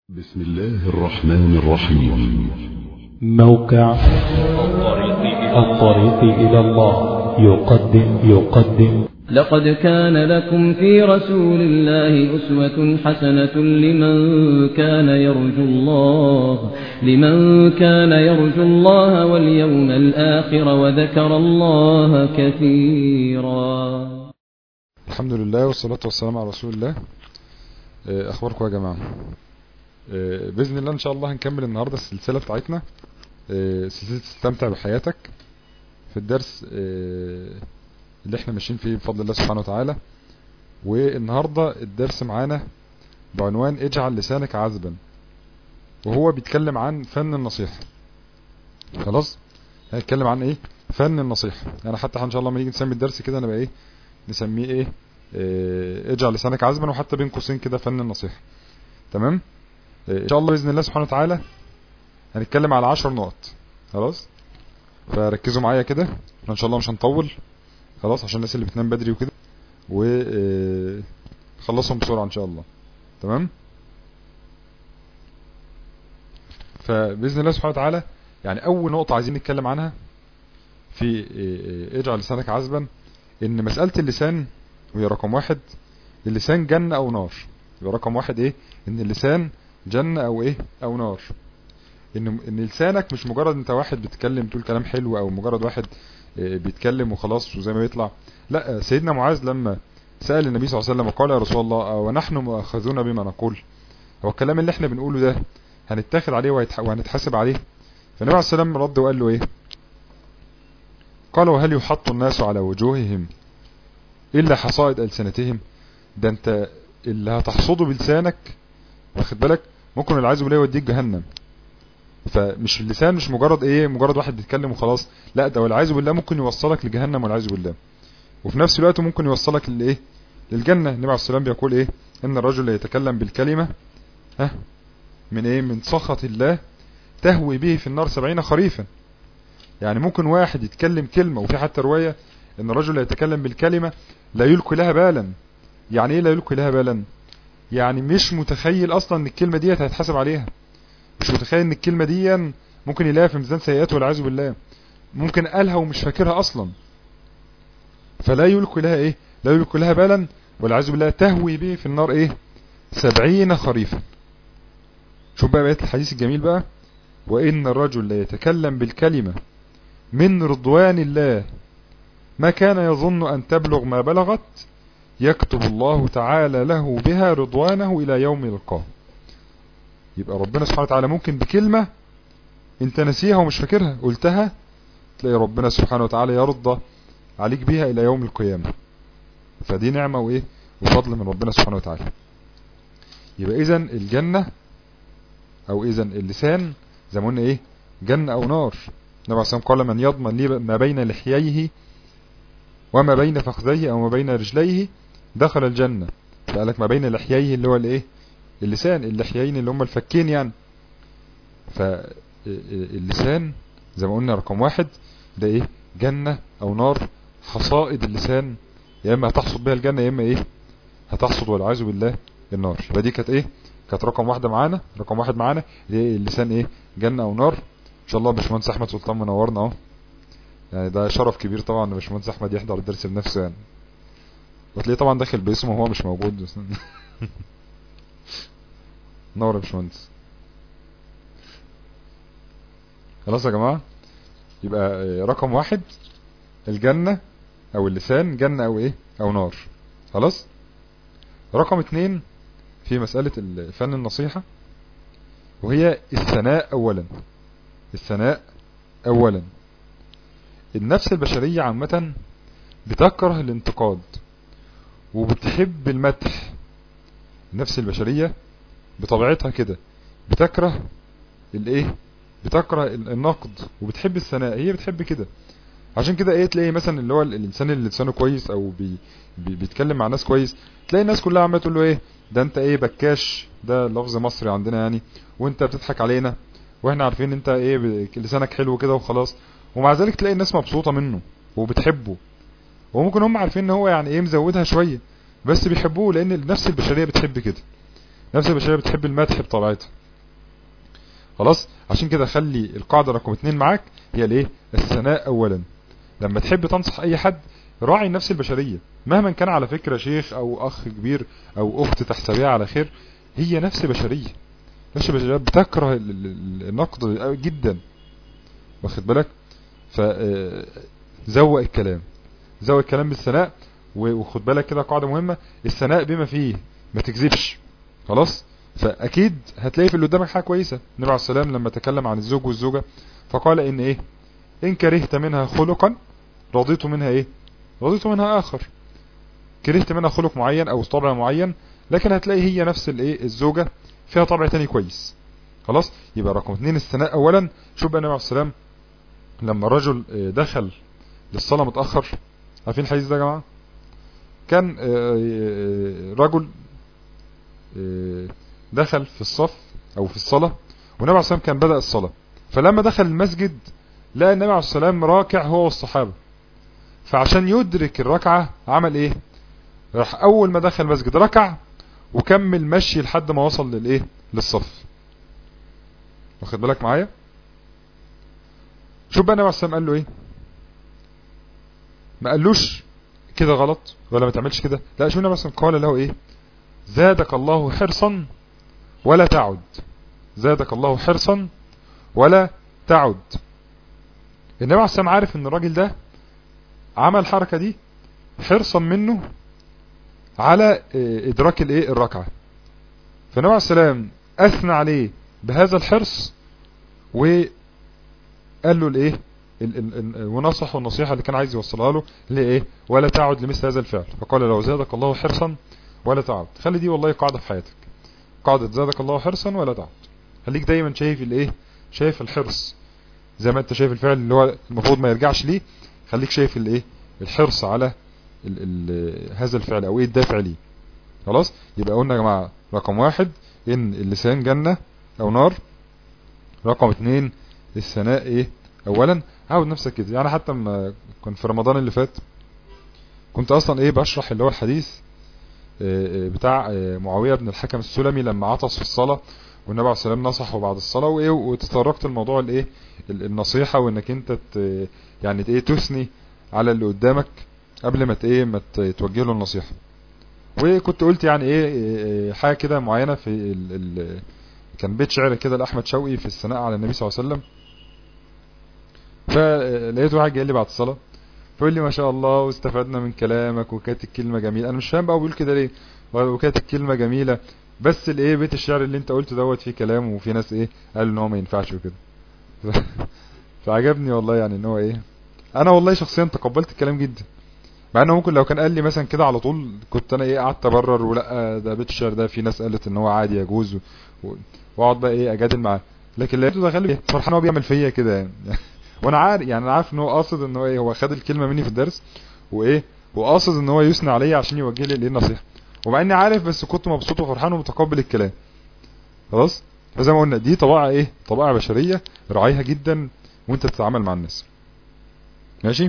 بسم الله الرحمن الرحيم موقع الطريق إلى الله يقدم يقدم لقد كان لكم في رسول الله أسوة حسنة لمن كان يرجو الله لمن كان يرجو الله واليوم الآخر وذكر الله كثيرا الحمد لله والصلاة والسلام على رسول الله آه، اخباركم يا جماعة آه، باذن الله ان شاء الله هنكمل النهاردة السلسلة بتاعتنا آه، سلسلة استمتع بحياتك في الدرس آه، اللي احنا ماشيين فيه بفضل الله سبحانه وتعالى والنهاردة الدرس معانا بعنوان اجعل لسانك عذبا وهو بيتكلم عن فن النصيحة خلاص هنتكلم عن ايه فن النصيحة يعني حتى ان شاء الله لما نيجي نسمي الدرس كده نبقى ايه نسميه ايه آه، اجعل لسانك عذبا وحتى بين قوسين كده فن النصيحة تمام آه، ان شاء الله باذن الله سبحانه وتعالى هنتكلم على عشر نقط خلاص فركزوا معايا كده ان شاء الله مش هنطول خلاص عشان الناس اللي بتنام بدري وكده و آه، خلصهم بسرعة ان شاء الله تمام فباذن الله سبحانه وتعالى يعني اول نقطة عايزين نتكلم عنها في آه، آه، اجعل لسانك عذبا ان مسألة اللسان وهي رقم واحد اللسان جنة او نار يبقى رقم واحد ايه ان اللسان جنة او ايه او نار ان ان لسانك مش مجرد انت واحد بتتكلم تقول كلام حلو او مجرد واحد آه، بيتكلم وخلاص وزي ما بيطلع لا سيدنا معاذ لما سأل النبي صلى الله عليه وسلم وقال يا رسول الله ونحن مؤاخذون بما نقول هو الكلام اللي احنا بنقوله ده هنتاخد عليه وهيتح- وهنتحاسب عليه فالنبي عليه الصلاة والسلام رد وقال له ايه قال وهل يحط الناس على وجوههم إلا حصائد ألسنتهم ده انت اللي هتحصده بلسانك واخد بالك ممكن العياذ بالله يوديك جهنم فمش اللسان مش مجرد ايه مجرد واحد بيتكلم وخلاص لا ده والعياذ بالله ممكن يوصلك لجهنم والعياذ بالله وفي نفس الوقت ممكن يوصلك لايه للجنة النبي عليه الصلاة والسلام بيقول ايه ان الرجل لا يتكلم بالكلمة ها من ايه من سخط الله تهوي به في النار سبعين خريفا يعني ممكن واحد يتكلم كلمة وفي حتى رواية ان الرجل لا يتكلم بالكلمة لا يلقي لها بالا يعني ايه لا يلقي لها بالا يعني مش متخيل اصلا ان الكلمة ديت هيتحاسب عليها مش متخيل ان الكلمة دي ممكن يلاقيها في ميزان سيئاته والعياذ بالله ممكن قالها ومش فاكرها اصلا فلا يلقي لها ايه لا يلقي لها بالا والعياذ بالله تهوي به في النار ايه سبعين خريفا شوف بقى بقية الحديث الجميل بقى وإن الرجل لا يتكلم بالكلمة من رضوان الله ما كان يظن أن تبلغ ما بلغت يكتب الله تعالى له بها رضوانه إلى يوم يلقاه يبقى ربنا سبحانه وتعالى ممكن بكلمة انت نسيها ومش فاكرها قلتها تلاقي ربنا سبحانه وتعالى يرضى عليك بها إلى يوم القيامة فدي نعمة وإيه وفضل من ربنا سبحانه وتعالى يبقى إذن الجنة أو إذن اللسان زي ما قلنا إيه جنة أو نار النبي عليه الصلاة والسلام قال من يضمن لي ما بين لحييه وما بين فخذيه أو ما بين رجليه دخل الجنة فقال لك ما بين لحييه اللي هو الإيه اللسان اللحيين اللي هم الفكين يعني فاللسان زي ما قلنا رقم واحد ده إيه جنة أو نار حصائد اللسان يا إما هتحصد بها الجنة يا إما إيه هتحصد والعياذ بالله النار يبقى دي كانت إيه كانت رقم واحدة معانا رقم واحد معانا اللي اللسان إيه جنة أو نار ان شاء الله باشمهندس احمد سلطان منورنا اهو يعني ده شرف كبير طبعا ان باشمهندس احمد يحضر الدرس بنفسه يعني وتلاقيه طبعا داخل باسمه وهو مش موجود بس نور يا باشمهندس خلاص يا جماعه يبقى آه، رقم واحد الجنة او اللسان جنة او ايه او نار خلاص رقم اتنين في مسألة ال- فن النصيحة وهي الثناء اولا الثناء اولا النفس البشرية عامة بتكره الانتقاد وبتحب المدح النفس البشرية بطبيعتها كده بتكره الايه بتكره ال- النقد وبتحب الثناء هي بتحب كده عشان كده ايه تلاقي مثلا اللي هو ال- الانسان اللي لسانه كويس او بي بي بيتكلم مع ناس كويس تلاقي الناس كلها عماله تقول له ايه ده انت ايه بكاش ده لفظ مصري عندنا يعني وانت بتضحك علينا واحنا عارفين انت ايه ب- لسانك حلو كده وخلاص ومع ذلك تلاقي الناس مبسوطة منه وبتحبه وممكن هم عارفين ان هو يعني ايه مزودها شوية بس بيحبوه لان النفس البشرية بتحب كده نفس البشرية بتحب المدح بطبيعتها خلاص عشان كده خلي القاعدة رقم اتنين معاك هي الايه الثناء اولا لما تحب تنصح اي حد راعي النفس البشرية مهما كان على فكرة شيخ او اخ كبير او اخت تحسبيها على خير هي نفس بشرية نفس بشرية بتكره ال- ال- النقد جدا واخد بالك فزوق الكلام زوق الكلام بالثناء و- وخد بالك كده قاعدة مهمة الثناء بما فيه ما تكذبش خلاص فاكيد هتلاقي في اللي قدامك حاجة كويسة النبي عليه السلام لما تكلم عن الزوج والزوجة فقال ان ايه ان كرهت منها خلقا رضيت منها ايه رضيت منها اخر كرهت منها خلق معين او طبع معين لكن هتلاقي هي نفس الايه الزوجة فيها طبع تاني كويس خلاص يبقى رقم اتنين الثناء اولا شوف بقى النبي عليه السلام لما الرجل آه، دخل للصلاة متأخر عارفين الحديث ده يا جماعة كان آه، آه، رجل آه، دخل في الصف او في الصلاة والنبي عليه السلام كان بدأ الصلاة فلما دخل المسجد لقى النبي عليه السلام راكع هو والصحابة فعشان يدرك الركعة عمل ايه راح اول ما دخل المسجد ركع وكمل مشي لحد ما وصل للايه للصف واخد بالك معايا شوف بقى النبي عليه السلام قال له ايه ما قالوش كده غلط ولا ما تعملش كده لا شوف النبي عليه السلام قال له ايه زادك الله حرصا ولا تعد زادك الله حرصا ولا تعد النبي عليه السلام عارف ان الراجل ده عمل الحركة دي حرصا منه على آه، ادراك الايه الركعة فالنبي عليه السلام اثنى عليه بهذا الحرص وقال له الايه ال- ال- ال- ونصحه النصيحة اللي كان عايز يوصلها له اللي هي ايه ولا تعد لمثل هذا الفعل فقال لو زادك الله حرصا ولا تعد خلي دي والله قاعدة في حياتك قاعدة زادك الله حرصا ولا تعد خليك دايما شايف الايه شايف الحرص زي ما انت شايف الفعل اللي هو المفروض ما يرجعش ليه خليك شايف الايه الحرص على ال ال هذا الفعل او ايه الدافع ليه خلاص يبقى قلنا يا جماعة رقم واحد ان اللسان جنة او نار رقم اتنين الثناء ايه اولا عود نفسك كده يعني حتى لما كنت في رمضان اللي فات كنت اصلا ايه بشرح اللي هو الحديث آه، آه، بتاع آه، معاوية بن الحكم السلمي لما عطس في الصلاة والنبي عليه السلام نصحه بعد الصلاة وايه وتطرقت الموضوع الايه ال- النصيحة وانك انت ت- يعني ايه تثني على اللي قدامك قبل ما ت- ايه ما ت- توجه له النصيحة وكنت قلت يعني ايه إيه، إيه، حاجة كده معينة في ال ال كان بيت شعر كده لأحمد شوقي في الثناء على النبي صلى الله عليه وسلم فلقيت واحد جاي لي بعد الصلاة فيقول لي ما شاء الله واستفدنا من كلامك وكانت الكلمة جميلة انا مش فاهم بقى هو بيقول كده ليه وكانت الكلمة جميلة بس الايه بيت الشعر اللي انت قلته دوت فيه كلام وفي ناس ايه قالوا ان هو ما ينفعش وكده فعجبني والله يعني ان هو ايه انا والله شخصيا تقبلت الكلام جدا مع انه ممكن لو كان قال لي مثلا كده على طول كنت انا ايه قعدت ابرر ولا ده بيت الشعر ده في ناس قالت ان هو عادي يجوز و- و- واقعد بقى ايه اجادل معاه لكن لقيته دخل لي فرحان هو بيعمل فيا كده يعني وانا عارف يعني انا عارف ان هو قاصد ان هو ايه هو خد الكلمه مني في الدرس وايه وقاصد ان هو يثني عليا عشان يوجه لي الايه النصيحه ومع اني عارف بس كنت مبسوط وفرحان ومتقبل الكلام خلاص فزي ما قلنا دي طبائع ايه طبائع بشريه راعيها جدا وانت بتتعامل مع الناس ماشي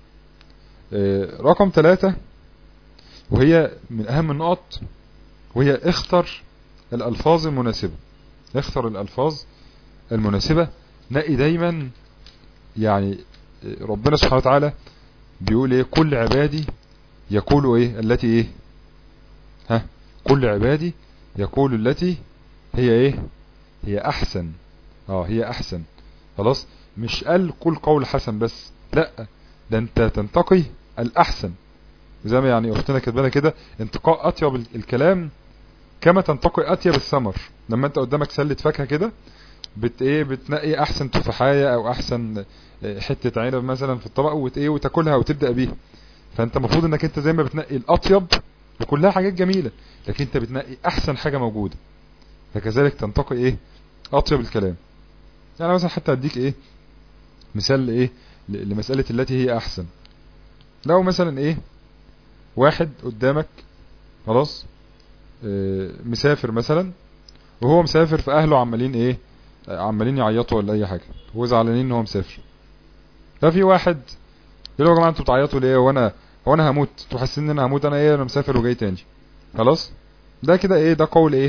آه، رقم ثلاثة وهي من اهم النقط وهي اختر الالفاظ المناسبة اختر الالفاظ المناسبة نقي دايما يعني آه، ربنا سبحانه وتعالى بيقول ايه كل عبادي يقول ايه التي ايه ها كل عبادي يقول التي هي ايه هي احسن اه هي احسن خلاص مش قال كل قول حسن بس لا ده انت تنتقي الاحسن زي ما يعني اختنا كاتبانا كده انتقاء اطيب ال- الكلام كما تنتقي اطيب الثمر لما انت قدامك سلة فاكهة كده بت ايه بتنقي احسن تفاحية او احسن آه، حتة عنب مثلا في الطبق وت ايه وتاكلها وتبدأ بيها فانت المفروض انك انت زي ما بتنقي الاطيب وكلها حاجات جميلة لكن انت بتنقي احسن حاجة موجودة فكذلك تنتقي ايه اطيب الكلام يعني مثلا حتى اديك ايه مثال ايه ل- لمسألة التي هي احسن لو مثلا ايه واحد قدامك خلاص آه، مسافر مثلا وهو مسافر في اهله عمالين ايه آه، عمالين يعيطوا ولا اي حاجة هو زعلانين ان هو مسافر ففي واحد يقول يا جماعه انتوا بتعيطوا ليه وانا هو انا هموت انتوا حاسين ان انا هموت انا ايه انا مسافر وجاي تاني خلاص ده كده ايه ده قول ايه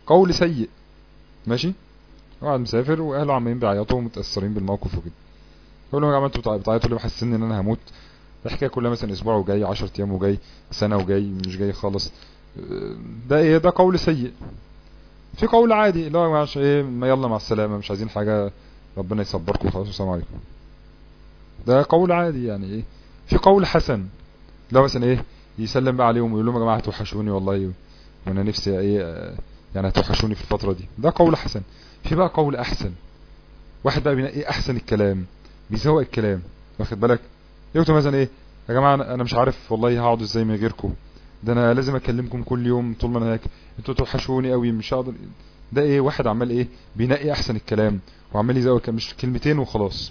قول سيء ماشي واحد مسافر واهله عمالين بيعيطوا ومتاثرين بالموقف وكده يقول لهم يا جماعه انتوا بتعيطوا ليه محسسين ان انا هموت الحكايه كلها مثلا اسبوع وجاي 10 ايام وجاي سنه وجاي مش جاي خالص ده ايه ده قول سيء في قول عادي اللي هو مش ايه ما يلا مع السلامه مش عايزين حاجه ربنا يصبركم خلاص والسلام عليكم ده قول عادي يعني ايه في قول حسن لو مثلا ايه يسلم بقى عليهم ويقول لهم يا جماعه هتوحشوني والله وانا نفسي ايه يعني هتوحشوني في الفتره دي ده قول حسن في بقى قول احسن واحد بقى بينقي احسن الكلام بيسوق الكلام واخد بالك يقول مثلا ايه يا جماعه انا مش عارف والله هقعد ازاي من غيركم ده انا لازم اكلمكم كل يوم طول ما انا هناك انتوا توحشوني قوي مش هقدر ده ايه واحد عمال ايه بينقي احسن الكلام وعمال يزود مش كلمتين وخلاص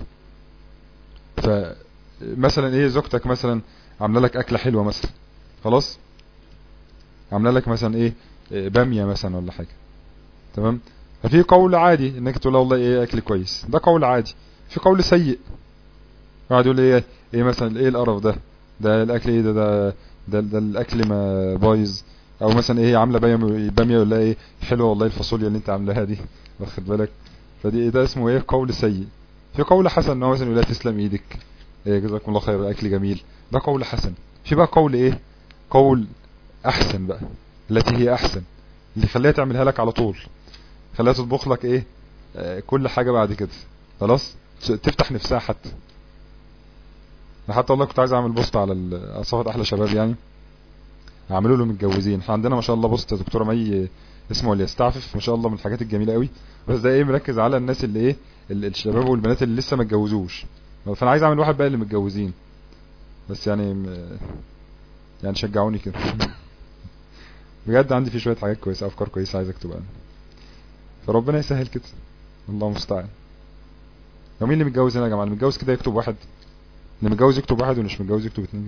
فمثلا ايه زوجتك مثلا عامله لك اكله حلوه مثلا خلاص عامله لك مثلا ايه باميه مثلا ولا حاجه تمام ففي قول عادي انك تقول والله ايه اكل كويس ده قول عادي في قول سيء قاعد يقول ايه ايه مثلا ايه القرف ده ده الاكل ايه ده ده ده, ده الاكل ما بايظ او مثلا ايه عامله باميه باميه ولا ايه حلوه والله الفاصوليا اللي انت عاملاها دي واخد بالك فدي ايه ده اسمه ايه قول سيء في قول حسن ان هو مثلا يقول لها تسلم ايدك إيه جزاكم الله خير الاكل جميل ده قول حسن في بقى قول ايه قول احسن بقى التي هي احسن اللي خليها تعملها لك على طول خليها تطبخ لك ايه آه كل حاجه بعد كده خلاص تفتح نفسها حتى حتى والله كنت عايز اعمل بوست على صفحه احلى شباب يعني اعملوا له متجوزين احنا عندنا ما شاء الله بوست دكتوره مي اسمه اللي يستعفف ما شاء الله من الحاجات الجميله قوي بس ده ايه مركز على الناس اللي ايه الشباب والبنات اللي لسه ما اتجوزوش فانا عايز اعمل واحد بقى اللي متجوزين بس يعني يعني شجعوني كده بجد عندي في شويه حاجات كويسه افكار كويسه عايز اكتبها فربنا يسهل كده الله المستعان لو مين اللي متجوز هنا يا جماعه اللي متجوز كده يكتب واحد اللي متجوز يكتب واحد واللي مش متجوز يكتب اتنين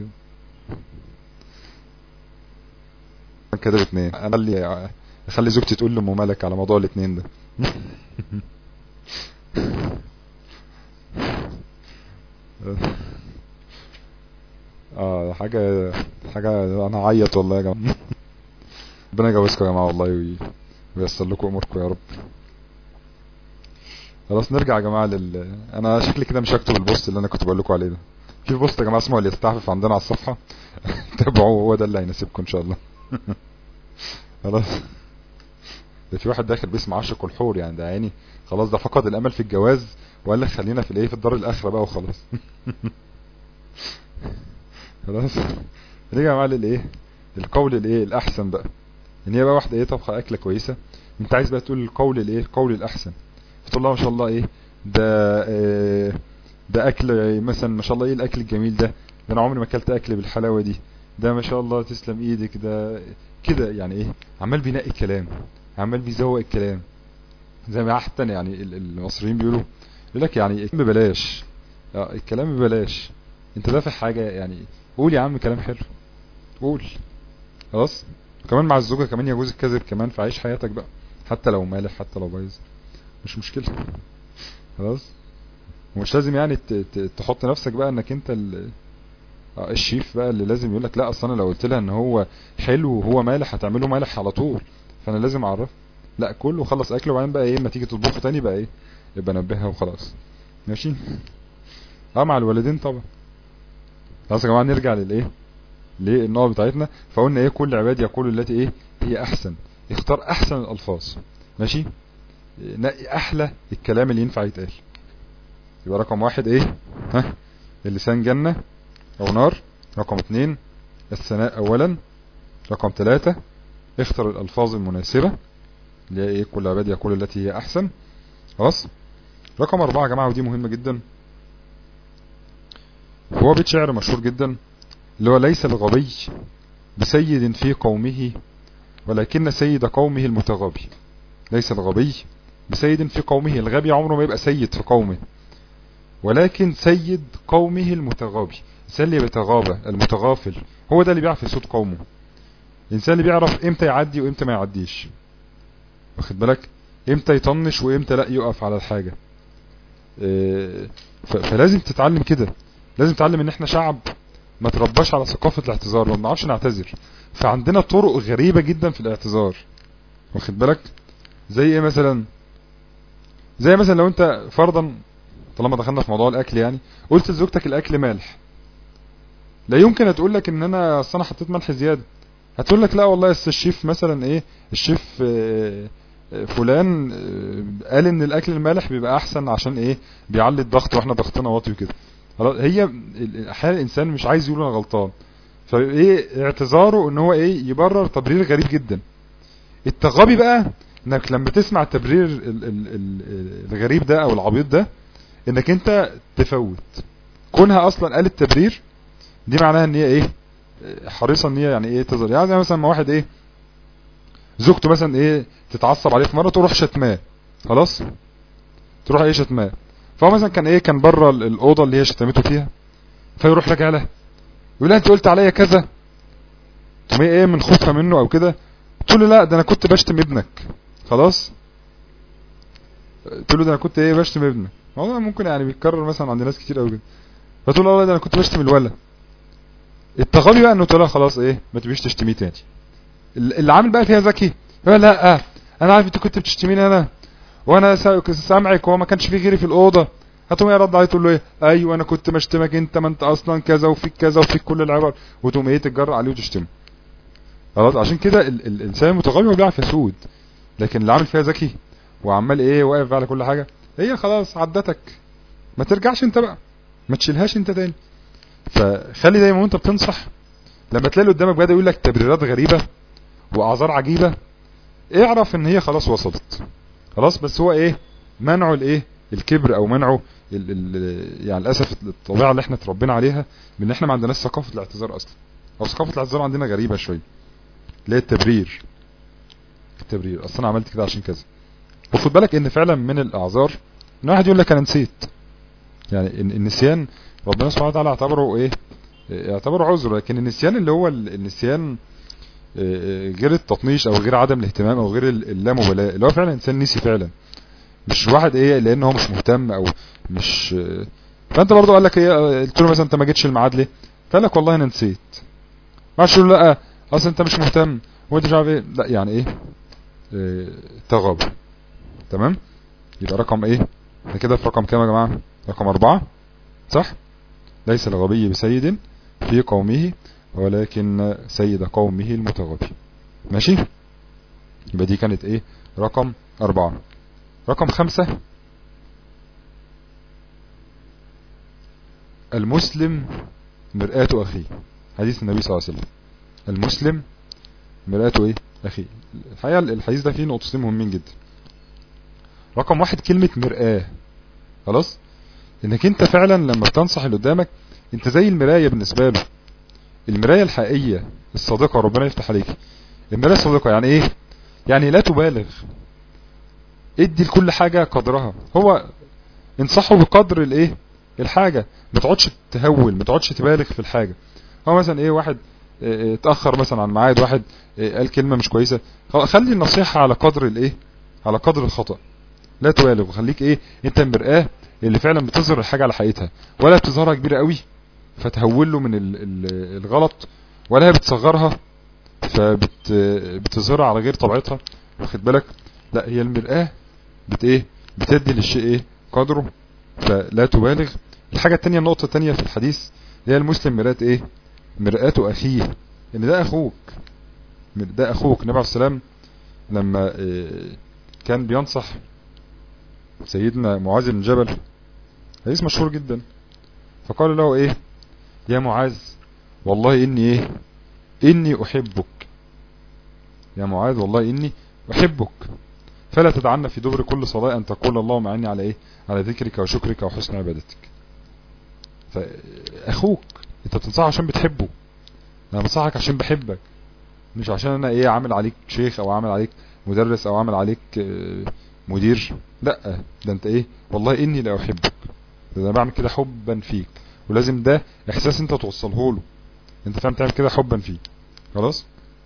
كده كده اتنين انا اللي اخلي زوجتي تقول لام مالك على موضوع الاتنين ده اه حاجة حاجة انا اعيط والله يا جماعة ربنا يجوزكم يا جماعة والله وييسر لكم اموركم يا رب خلاص نرجع يا جماعة لل انا شكلي كده مش هكتب البوست اللي انا كنت بقول لكم عليه ده في بوست يا جماعة اسمه اللي يستعفف عندنا على الصفحة تابعوه هو ده اللي هيناسبكم ان شاء الله خلاص ده في واحد داخل باسم عاشق الحور يعني ده يعني خلاص ده فقد الامل في الجواز وقال لك خلينا في الايه في الدار الاخره بقى وخلاص خلاص نيجي يا جماعه للايه القول الايه الاحسن بقى ان هي بقى واحده ايه طبخه اكله كويسه انت عايز بقى تقول القول الايه القول الاحسن فتقول لها ما شاء الله ايه ده إيه ده اكل مثلا ما شاء الله ايه الاكل الجميل ده ده انا عمري ما اكلت اكل بالحلاوه دي ده ما شاء الله تسلم ايدك ده كده يعني ايه عمال بينقي الكلام عمال بيزوق الكلام زي ما حتى يعني المصريين بيقولوا يقول لك يعني الكلام ببلاش الكلام ببلاش انت دافع حاجه يعني قول يا عم كلام حلو قول خلاص كمان مع الزوجه كمان يجوز الكذب كمان فعيش حياتك بقى حتى لو مالح حتى لو بايظ مش مشكله خلاص ومش لازم يعني تحط نفسك بقى انك انت الشيف بقى اللي لازم يقول لك لا اصل انا لو قلت لها ان هو حلو وهو مالح هتعمله مالح على طول فانا لازم اعرف لا كله خلص اكله وبعدين بقى ايه اما تيجي تطبخه تاني بقى ايه يبقى نبهها وخلاص ماشي اه مع الوالدين طبعا خلاص يا جماعه نرجع للايه للنقط بتاعتنا فقلنا ايه كل عباد يقول التي ايه هي احسن اختار احسن الالفاظ ماشي نقي احلى الكلام اللي ينفع يتقال يبقى رقم واحد ايه ها اللسان جنة او نار رقم اتنين الثناء اولا رقم ثلاثة اختر الالفاظ المناسبة اللي هي ايه كل عباد يقول التي هي احسن خلاص رقم اربعة يا جماعة ودي مهمة جدا هو بيت شعر مشهور جدا اللي هو ليس الغبي بسيد في قومه ولكن سيد قومه المتغابي ليس الغبي بسيد في قومه الغبي عمره ما يبقى سيد في قومه ولكن سيد قومه المتغابي الانسان اللي بيتغابى المتغافل هو ده اللي بيعرف صوت قومه الانسان اللي بيعرف امتى يعدي وامتى ما يعديش واخد بالك امتى يطنش وامتى لا يقف على الحاجة اه فلازم تتعلم كده لازم تتعلم ان احنا شعب ما ترباش على ثقافة الاعتذار ما بنعرفش نعتذر فعندنا طرق غريبة جدا في الاعتذار واخد بالك زي ايه مثلا زي مثلا لو انت فرضا طالما دخلنا في موضوع الاكل يعني قلت لزوجتك الاكل مالح لا يمكن هتقول لك ان انا اصل انا حطيت ملح زياده هتقول لك لا والله اصل الشيف مثلا ايه الشيف آه، آه، فلان آه، قال ان الاكل المالح بيبقى احسن عشان ايه بيعلي الضغط واحنا ضغطنا واطي وكده خلاص هي ال- احيانا الانسان مش عايز يقول انا غلطان فايه اعتذاره ان هو ايه يبرر تبرير غريب جدا التغابي بقى انك لما تسمع التبرير ال- ال- ال- الغريب ده او العبيط ده انك انت تفوت كونها اصلا قالت تبرير دي معناها ان هي ايه حريصه ان هي يعني ايه تظهر يعني زي مثلا ما واحد ايه زوجته مثلا ايه تتعصب عليه في مره تروح شتماه خلاص تروح ايه شتماه فهو مثلا كان ايه كان بره ال- الاوضه اللي هي شتمته فيها فيروح راجع لها يقول لها انت قلت عليا كذا تقوم هي ايه من خوفها منه او كده تقول له لا ده انا كنت بشتم ابنك خلاص تقول له ده انا كنت ايه بشتم ابنك والله ممكن يعني بيتكرر مثلا عند ناس كتير قوي كده فتقول له والله ده انا كنت بشتم الولد التغابي بقى انه تقول لها خلاص ايه ما تبيش تشتميه تاني ال- اللي عامل بقى فيها ذكي يقول لا آه انا عارف انت كنت بتشتميني انا وانا سا- سامعك وما كانش في غيري في الاوضه هتقوم هي رد عليه تقول له ايه ايوه انا كنت بشتمك انت ما انت اصلا كذا وفيك كذا وفيك كل العبر وتقوم ايه تتجرأ عليه وتشتمه خلاص عشان كده ال- ال- الانسان المتغابي هو بيعرف يسود لكن اللي عامل فيها ذكي وعمال ايه واقف على كل حاجه هي خلاص عدتك ما ترجعش انت بقى ما تشيلهاش انت تاني فخلي دايما وانت بتنصح لما تلاقي اللي قدامك بدا يقول لك تبريرات غريبه واعذار عجيبه اعرف ان هي خلاص وصلت خلاص بس هو ايه منعه الايه الكبر او منعه ال ال يعني للاسف الطبيعه اللي احنا اتربينا عليها ان احنا ما عندناش ثقافه الاعتذار اصلا او ثقافه الاعتذار عندنا غريبه شويه اللي هي التبرير التبرير اصل انا عملت كده عشان كذا وخد بالك ان فعلا من الاعذار ان واحد يقول لك انا نسيت يعني الن- النسيان ربنا سبحانه وتعالى اعتبره ايه اعتبره عذر لكن النسيان اللي هو ال- النسيان آه، آه، غير التطنيش او غير عدم الاهتمام او غير ال- اللامبالاه اللي هو فعلا انسان نسي فعلا مش واحد ايه لان هو مش مهتم او مش آه، فانت برضو قال لك ايه آه، قلت له مثلا انت ما جيتش الميعاد ليه فقال لك والله انا نسيت ما عادش يقول له لا اصل انت مش مهتم وانت مش عارف ايه لا يعني ايه آه، تغاب تمام يبقى رقم ايه احنا كده في رقم كام يا جماعه رقم أربعة صح ليس الغبي بسيد في قومه ولكن سيد قومه المتغبي ماشي يبقى دي كانت ايه رقم أربعة رقم خمسة المسلم مرآة أخيه حديث النبي صلى الله عليه وسلم المسلم مرآة ايه أخيه الحقيقة الحديث ده فيه نقطتين مهمين جدا رقم واحد كلمة مرآة خلاص انك انت فعلا لما بتنصح اللي قدامك انت زي المراية بالنسبة له المراية الحقيقية الصادقة ربنا يفتح عليك المراية الصادقة يعني ايه يعني لا تبالغ ادي لكل حاجة قدرها هو انصحه بقدر الايه الحاجة ما تقعدش تهول ما تقعدش تبالغ في الحاجة هو مثلا ايه واحد اه، اه، اتأخر مثلا عن ميعاد واحد اه، قال كلمة مش كويسة خلاص، خلي النصيحة على قدر الايه على قدر الخطأ لا تبالغ وخليك ايه انت المرآة اللي فعلا بتظهر الحاجة على حقيقتها ولا بتظهرها كبيرة قوي فتهول له من ال- ال- الغلط ولا هي بتصغرها فبتظهرها على غير طبيعتها واخد بالك لا هي المرآة بت ايه بتدي للشيء ايه قدره فلا تبالغ الحاجة التانية النقطة التانية في الحديث اللي هي المسلم مرآة ايه مرآة اخيه ان ده اخوك ده اخوك النبي عليه السلام لما آه، كان بينصح سيدنا معاذ بن جبل حديث مشهور جدا فقال له ايه يا معاذ والله اني ايه اني احبك يا معاذ والله اني احبك فلا تدعنا في دبر كل صلاة ان تقول اللهم اعني على ايه على ذكرك وشكرك وحسن عبادتك فاخوك انت بتنصحه عشان بتحبه انا بنصحك عشان بحبك مش عشان انا ايه عامل عليك شيخ او عامل عليك مدرس او عامل عليك آه، مدير لا ده انت ايه والله اني لا احبك ده انا بعمل كده حبا فيك ولازم ده احساس انت توصله له انت فاهم تعمل كده حبا فيه خلاص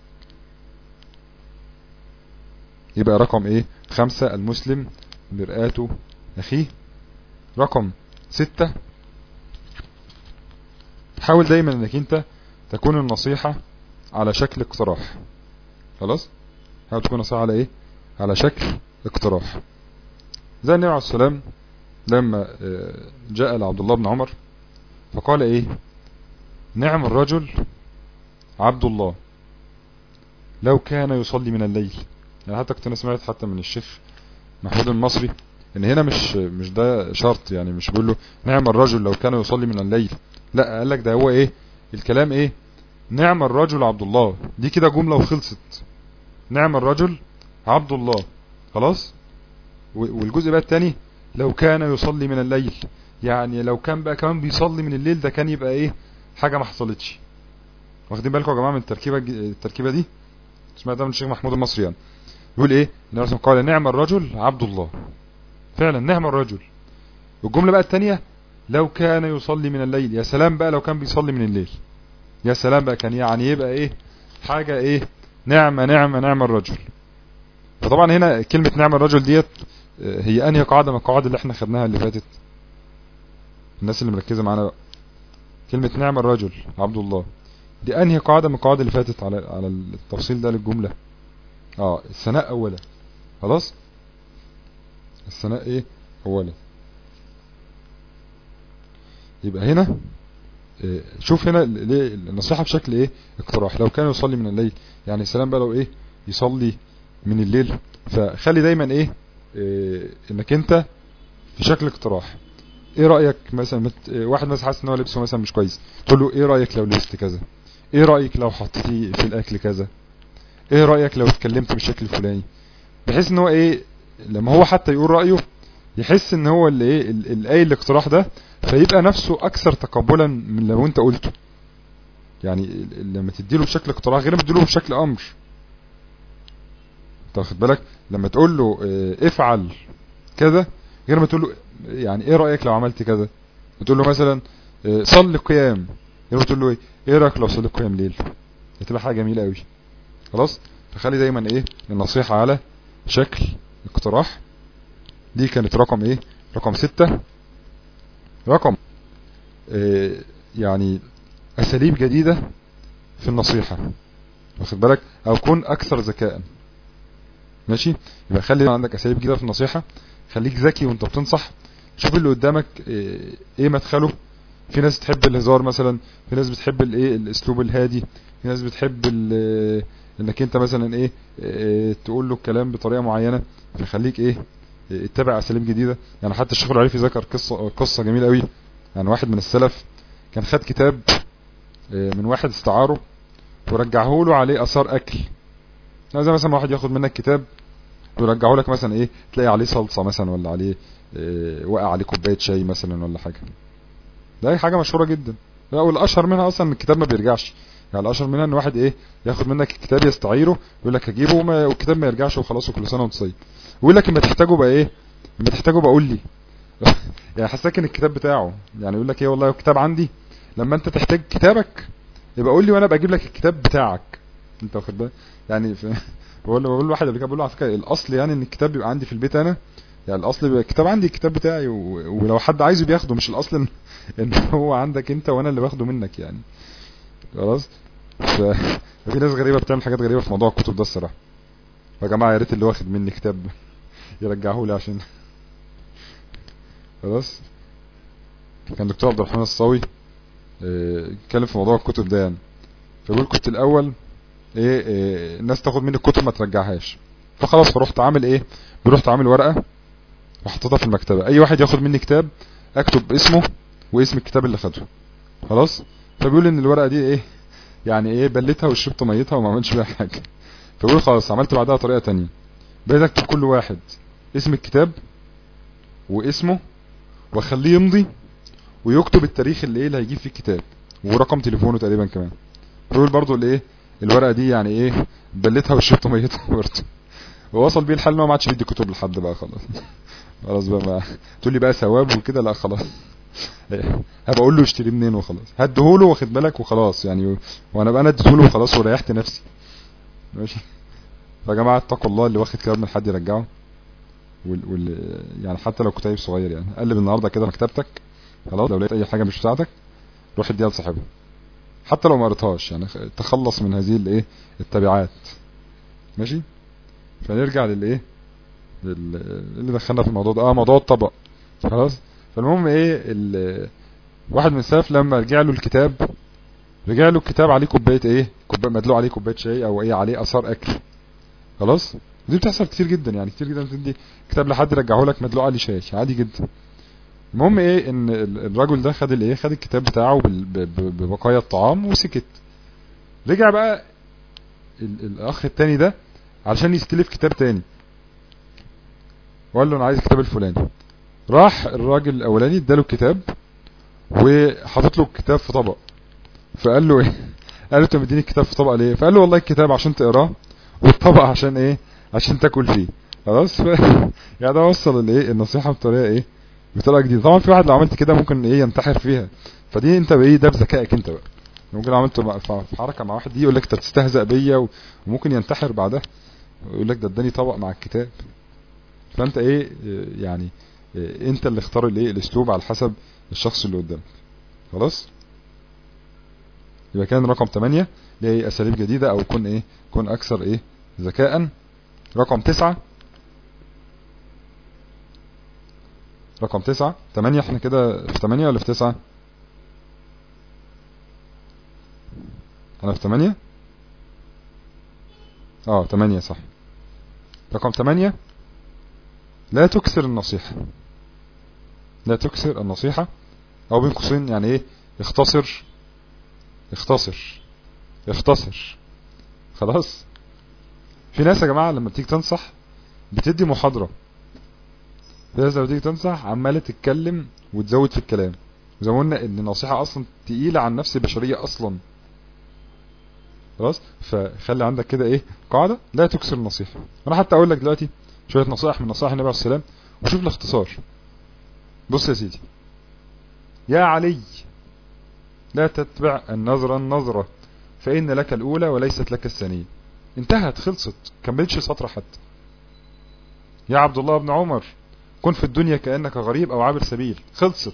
يبقى رقم ايه خمسة المسلم مرآة اخيه رقم ستة حاول دايما انك انت تكون النصيحة على شكل اقتراح خلاص حاول تكون نصيحة على ايه على شكل اقتراح زي النبي عليه السلام لما آه، جاء لعبد الله بن عمر فقال ايه نعم الرجل عبد الله لو كان يصلي من الليل يعني حتى كنت انا سمعت حتى من الشيخ محمود المصري ان هنا مش مش ده شرط يعني مش بيقول له نعم الرجل لو كان يصلي من الليل لا قال لك ده هو ايه الكلام ايه نعم الرجل عبد الله دي كده جملة وخلصت نعم الرجل عبد الله خلاص و- والجزء بقى التاني لو كان يصلي من الليل يعني لو كان بقى كمان بيصلي من الليل ده كان يبقى ايه حاجة ما حصلتش واخدين بالكم يا جماعة من التركيبة الج- التركيبة دي سمعتها من الشيخ محمود المصري يعني يقول ايه النبي صلى الله عليه وسلم قال نعم الرجل عبد الله فعلا نعم الرجل والجملة بقى التانية لو كان يصلي من الليل يا سلام بقى لو كان بيصلي من الليل يا سلام بقى كان يعني يبقى ايه حاجة ايه نعمة نعمة نعم الرجل فطبعا هنا كلمة نعم الرجل ديت آه، هي انهي قاعدة من القواعد اللي احنا خدناها اللي فاتت الناس اللي مركزة معانا بقى كلمة نعم الرجل عبد الله دي انهي قاعدة من القواعد اللي فاتت على على التفصيل ده للجملة اه الثناء اولا خلاص الثناء ايه اولا يبقى هنا إيه، شوف هنا ال- ليه النصيحة بشكل ايه اقتراح لو كان يصلي من الليل يعني السلام بقى لو ايه يصلي من الليل فخلي دايما ايه, إيه انك انت في شكل اقتراح ايه رأيك مثلا مت... إيه، واحد مثلا حاسس ان هو لبسه مثلا مش كويس تقول له ايه رأيك لو لبست كذا ايه رأيك لو حطيتي في الاكل كذا ايه رأيك لو اتكلمت بالشكل الفلاني بحيث ان هو ايه لما هو حتى يقول رأيه يحس ان هو اللي ايه ال- اللي قايل الاقتراح ده فيبقى نفسه اكثر تقبلا من لو انت قلته يعني ال- ال- لما تديله بشكل اقتراح غير ما تديله بشكل امر انت واخد بالك لما تقول له اه، افعل كذا غير ما تقول له يعني ايه رايك لو عملت كذا تقول له مثلا اه، صلي قيام غير ما تقول له ايه ايه رايك لو صلي قيام ليل هتبقى حاجه جميله قوي خلاص فخلي دايما ايه النصيحه على شكل اقتراح دي كانت رقم ايه رقم ستة رقم آه، يعني اساليب جديدة في النصيحة واخد بالك او كن اكثر ذكاء ماشي يبقى خلي عندك اساليب جديدة في النصيحة خليك ذكي وانت بتنصح شوف اللي قدامك آه، ايه مدخله في ناس تحب الهزار مثلا في ناس بتحب الايه الاسلوب الهادي في ناس بتحب ال- انك انت مثلا ايه آه، تقول له الكلام بطريقة معينة فخليك ايه اتبع اساليب جديده يعني حتى الشيخ العريفي ذكر قصه قصه جميله قوي يعني واحد من السلف كان خد كتاب آه، من واحد استعاره ورجعه له عليه اثار اكل يعني زي مثلا واحد ياخد منك كتاب ويرجعه لك مثلا ايه تلاقي عليه صلصه مثلا ولا عليه آه، وقع عليه كوبايه شاي مثلا ولا حاجه ده حاجه مشهوره جدا لا والاشهر منها اصلا ان الكتاب ما بيرجعش يعني الاشهر منها ان واحد ايه ياخد منك الكتاب يستعيره يقول لك هجيبه وما- والكتاب ما يرجعش وخلاص وكل سنه وانت طيب ويقول لك اما تحتاجه بقى ايه اما تحتاجه بقول لي يعني حساك ان الكتاب بتاعه يعني يقول لك ايه والله الكتاب عندي لما انت تحتاج كتابك يبقى قول لي وانا بجيب لك الكتاب بتاعك انت واخد بالك يعني ف... بقول له بقول له واحد قبل كده بقول له على فكره الاصل يعني ان الكتاب يبقى عندي في البيت انا يعني الاصل يبقى الكتاب عندي الكتاب بتاعي و... ولو حد عايزه بياخده مش الاصل ان... ان هو عندك انت وانا اللي باخده منك يعني خلاص ف... في ناس غريبه بتعمل حاجات غريبه في موضوع الكتب ده الصراحه يا جماعه يا ريت اللي واخد مني كتاب يرجعه لي عشان خلاص كان دكتور عبد الرحمن الصاوي آه، اتكلم في موضوع الكتب ده يعني فبيقول كنت الاول ايه, إيه الناس تاخد مني الكتب ما ترجعهاش فخلاص فرحت عامل ايه رحت عامل ورقه وحطيتها في المكتبه اي واحد ياخد مني كتاب اكتب اسمه واسم الكتاب اللي خده خلاص فبيقول ان الورقه دي ايه يعني ايه بلتها وشربت ميتها وما عملتش بيها حاجه فبيقول خلاص عملت بعدها طريقه تانية بقيت اكتب كل واحد اسم الكتاب واسمه واخليه يمضي ويكتب التاريخ اللي ايه اللي هيجيب فيه الكتاب ورقم تليفونه تقريبا كمان بيقول برضو الايه الورقه دي يعني ايه بلتها وشربت ميتها برضه ووصل بيه الحال ان هو ما عادش بيدي كتب لحد بقى خلاص خلاص بقى ما تقول لي بقى ثواب وكده لا خلاص هبقى اقول له اشتري منين وخلاص هديهوله واخد بالك وخلاص يعني وانا بقى انا اديتهوله وخلاص وريحت نفسي ماشي فيا جماعه اتقوا الله اللي واخد كتاب من حد يرجعه وال... وال... يعني حتى لو كتاب صغير يعني قلب النهارده كده مكتبتك خلاص لو لقيت اي حاجه مش بتاعتك روح اديها لصاحبها حتى لو ما قريتهاش يعني تخلص من هذه الايه التبعات ماشي فنرجع للايه ال- اللي دخلنا في الموضوع ده اه موضوع الطبق خلاص فالمهم ايه ال- واحد من السلف لما رجع له الكتاب رجع له الكتاب عليه كوبايه ايه كوبايه مدلوق عليه كوبايه شاي او ايه عليه اثار اكل خلاص ودي بتحصل كتير جدا يعني كتير جدا تدي كتاب لحد رجعه لك مدلوق عليه شاي عادي جدا المهم ايه ان ال- الراجل ده خد الايه خد الكتاب بتاعه بال- ب- ب- ببقايا الطعام وسكت رجع بقى ال- الاخ التاني ده علشان يستلف كتاب تاني وقال له انا عايز الكتاب الفلاني راح الراجل الاولاني اداله الكتاب وحاطط له الكتاب في طبق فقال له ايه قال له انت مديني الكتاب في طبق ليه فقال له والله الكتاب عشان تقراه والطبق عشان ايه عشان تاكل فيه خلاص ف... يعني ده وصل الايه النصيحه بطريقه ايه بطريقه جديده طبعا في واحد لو عملت كده ممكن ايه ينتحر فيها فدي انت بايه ده بذكائك انت بقى ممكن لو عملت مع- في حركه مع واحد دي يقول لك انت بتستهزأ بيا و- وممكن ينتحر بعدها يقول لك ده اداني طبق مع الكتاب فانت ايه اه، يعني اه، انت اللي اختار الايه الاسلوب على حسب الشخص اللي قدامك خلاص يبقى كان رقم 8 اللي هي اساليب جديده او كن ايه كن اكثر ايه ذكاء رقم 9 رقم 9 8 احنا كده في 8 ولا في 9 انا في 8 اه 8 صح رقم 8 لا تكسر النصيحة لا تكسر النصيحة او بين قوسين يعني ايه اختصر اختصر اختصر خلاص في ناس يا جماعة لما تيجي تنصح بتدي محاضرة في ناس لما تيجي تنصح عمالة تتكلم وتزود في الكلام زي ما قلنا ان النصيحة اصلا تقيلة عن نفس البشرية اصلا خلاص فخلي عندك كده ايه قاعدة لا تكسر النصيحة انا حتى اقول لك دلوقتي شوية نصائح من نصائح النبي عليه السلام وشوف الاختصار بص يا سيدي يا علي لا تتبع النظرة النظرة فإن لك الأولى وليست لك الثانية انتهت خلصت كملتش سطر حتى يا عبد الله بن عمر كن في الدنيا كأنك غريب أو عابر سبيل خلصت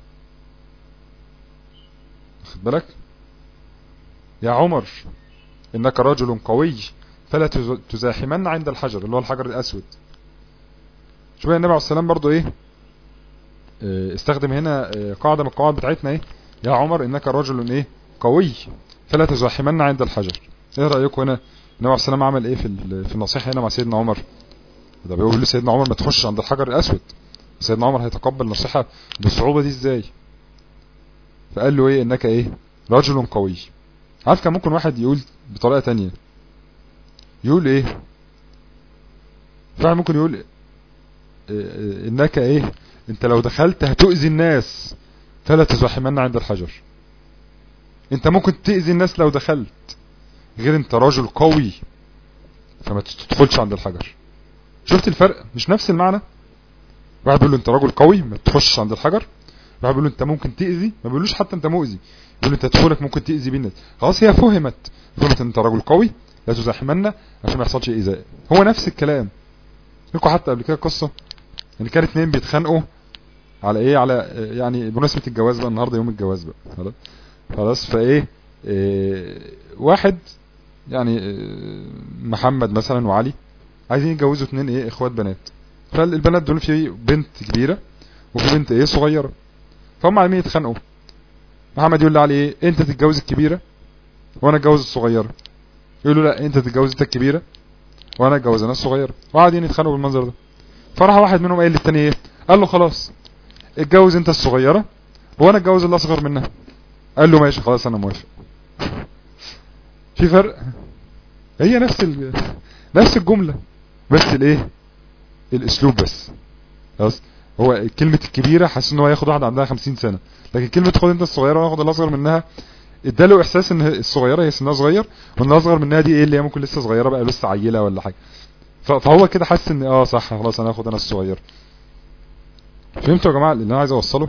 خد بالك يا عمر إنك رجل قوي فلا تز- تزاحمن عند الحجر اللي هو الحجر الأسود شوف النبي عليه السلام برضو إيه آه، استخدم هنا آه، قاعدة من القواعد بتاعتنا إيه يا عمر إنك رجل إيه قوي فلا تزاحمن عند الحجر إيه رأيكم هنا النبي عليه السلام عمل إيه في ال- في النصيحة هنا مع سيدنا عمر ده بيقول لسيدنا عمر ما تخش عند الحجر الأسود سيدنا عمر هيتقبل النصيحة بالصعوبة دي إزاي فقال له إيه إنك إيه رجل قوي عارف كان ممكن واحد يقول بطريقة تانية يقول ايه فعلا ممكن يقول إيه إيه انك ايه انت لو دخلت هتؤذي الناس فلا تزاحمن عند الحجر انت ممكن تأذي الناس لو دخلت غير انت راجل قوي فما تدخلش عند الحجر شفت الفرق مش نفس المعنى واحد بيقول له انت راجل قوي ما تخشش عند الحجر واحد بيقول له انت ممكن تأذي ما بيقولوش حتى انت مؤذي يقول له انت تدخلك ممكن تأذي بيه الناس خلاص هي فهمت فهمت ان انت راجل قوي لا تزاحمن عشان ما يحصلش ايذاء هو نفس الكلام لكم حتى قبل كده قصه ان كان اتنين بيتخانقوا على ايه على آه، يعني بمناسبه الجواز بقى النهارده يوم الجواز بقى خلاص خلاص فايه إيه واحد يعني آه، محمد مثلا وعلي عايزين يتجوزوا اتنين ايه اخوات بنات فالبنات دول في بنت كبيره وفي بنت ايه صغيره فهم عايزين يتخانقوا محمد يقول لعلي ايه انت تتجوز الكبيره وانا اتجوز الصغيره يقول له لا انت تتجوز انت الكبيره وانا اتجوز انا الصغيره وقاعدين يتخانقوا بالمنظر ده فراح واحد منهم قايل للتاني ايه قال له خلاص اتجوز انت الصغيره وانا اتجوز اللي اصغر منها قال له ماشي خلاص انا موافق في فرق هي نفس ال... نفس الجمله بس الايه الاسلوب بس خلاص هو كلمه الكبيره حاسس ان هو ياخد واحده عندها 50 سنه لكن كلمه خد انت الصغيره وانا اخد اللي اصغر منها اداله احساس ان الصغيره هي سنها صغير وان الاصغر منها دي ايه اللي هي ممكن لسه صغيره بقى لسه عيله ولا حاجه ف- فهو كده حاسس ان اه صح خلاص انا هاخد انا الصغير فهمتوا يا جماعه اللي انا عايز اوصله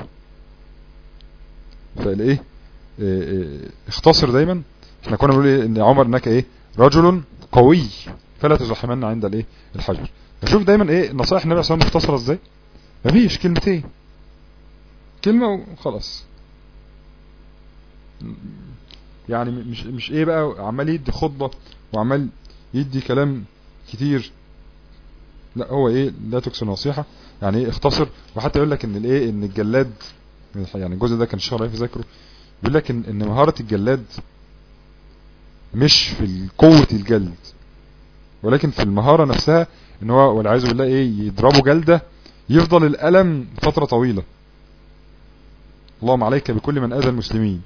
فالايه إيه إيه اختصر دايما احنا كنا بنقول ايه ان عمر انك ايه رجل قوي فلا تزاحمن عند الايه الحجر فشوف دايما ايه نصائح النبي صلى الله عليه وسلم مختصره ازاي مفيش كلمتين كلمه وخلاص يعني مش مش ايه بقى عمال يدي خطبه وعمال يدي كلام كتير لا هو ايه لا تكسر نصيحة يعني ايه اختصر وحتى يقول لك ان الايه ان الجلاد يعني الجزء ده كان الشيخ رأي في ذكره بيقول لك ان, ان مهارة الجلاد مش في قوة الجلد ولكن في المهارة نفسها ان هو والعياذ بالله ايه يضربه جلدة يفضل الألم فترة طويلة اللهم عليك بكل من أذى المسلمين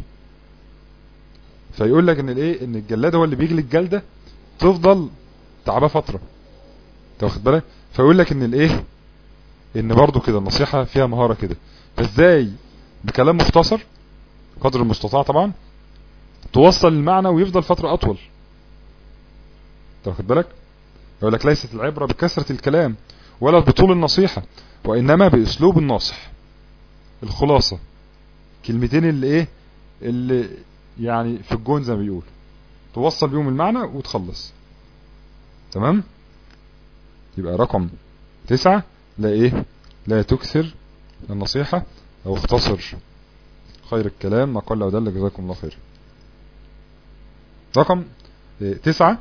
فيقول لك ان الايه ان الجلاد هو اللي بيجلد الجلدة تفضل تعباه فترة انت واخد بالك فيقول لك ان الايه ان برضو كده النصيحة فيها مهارة كده فازاي بكلام مختصر قدر المستطاع طبعا توصل المعنى ويفضل فترة اطول انت واخد بالك يقول لك ليست العبرة بكثرة الكلام ولا بطول النصيحة وانما باسلوب الناصح الخلاصة كلمتين اللي ايه اللي يعني في الجون زي ما بيقول توصل بيهم المعنى وتخلص تمام يبقى رقم تسعة لا ايه لا تكثر النصيحة او اختصر خير الكلام ما قل ودل جزاكم الله خير رقم تسعة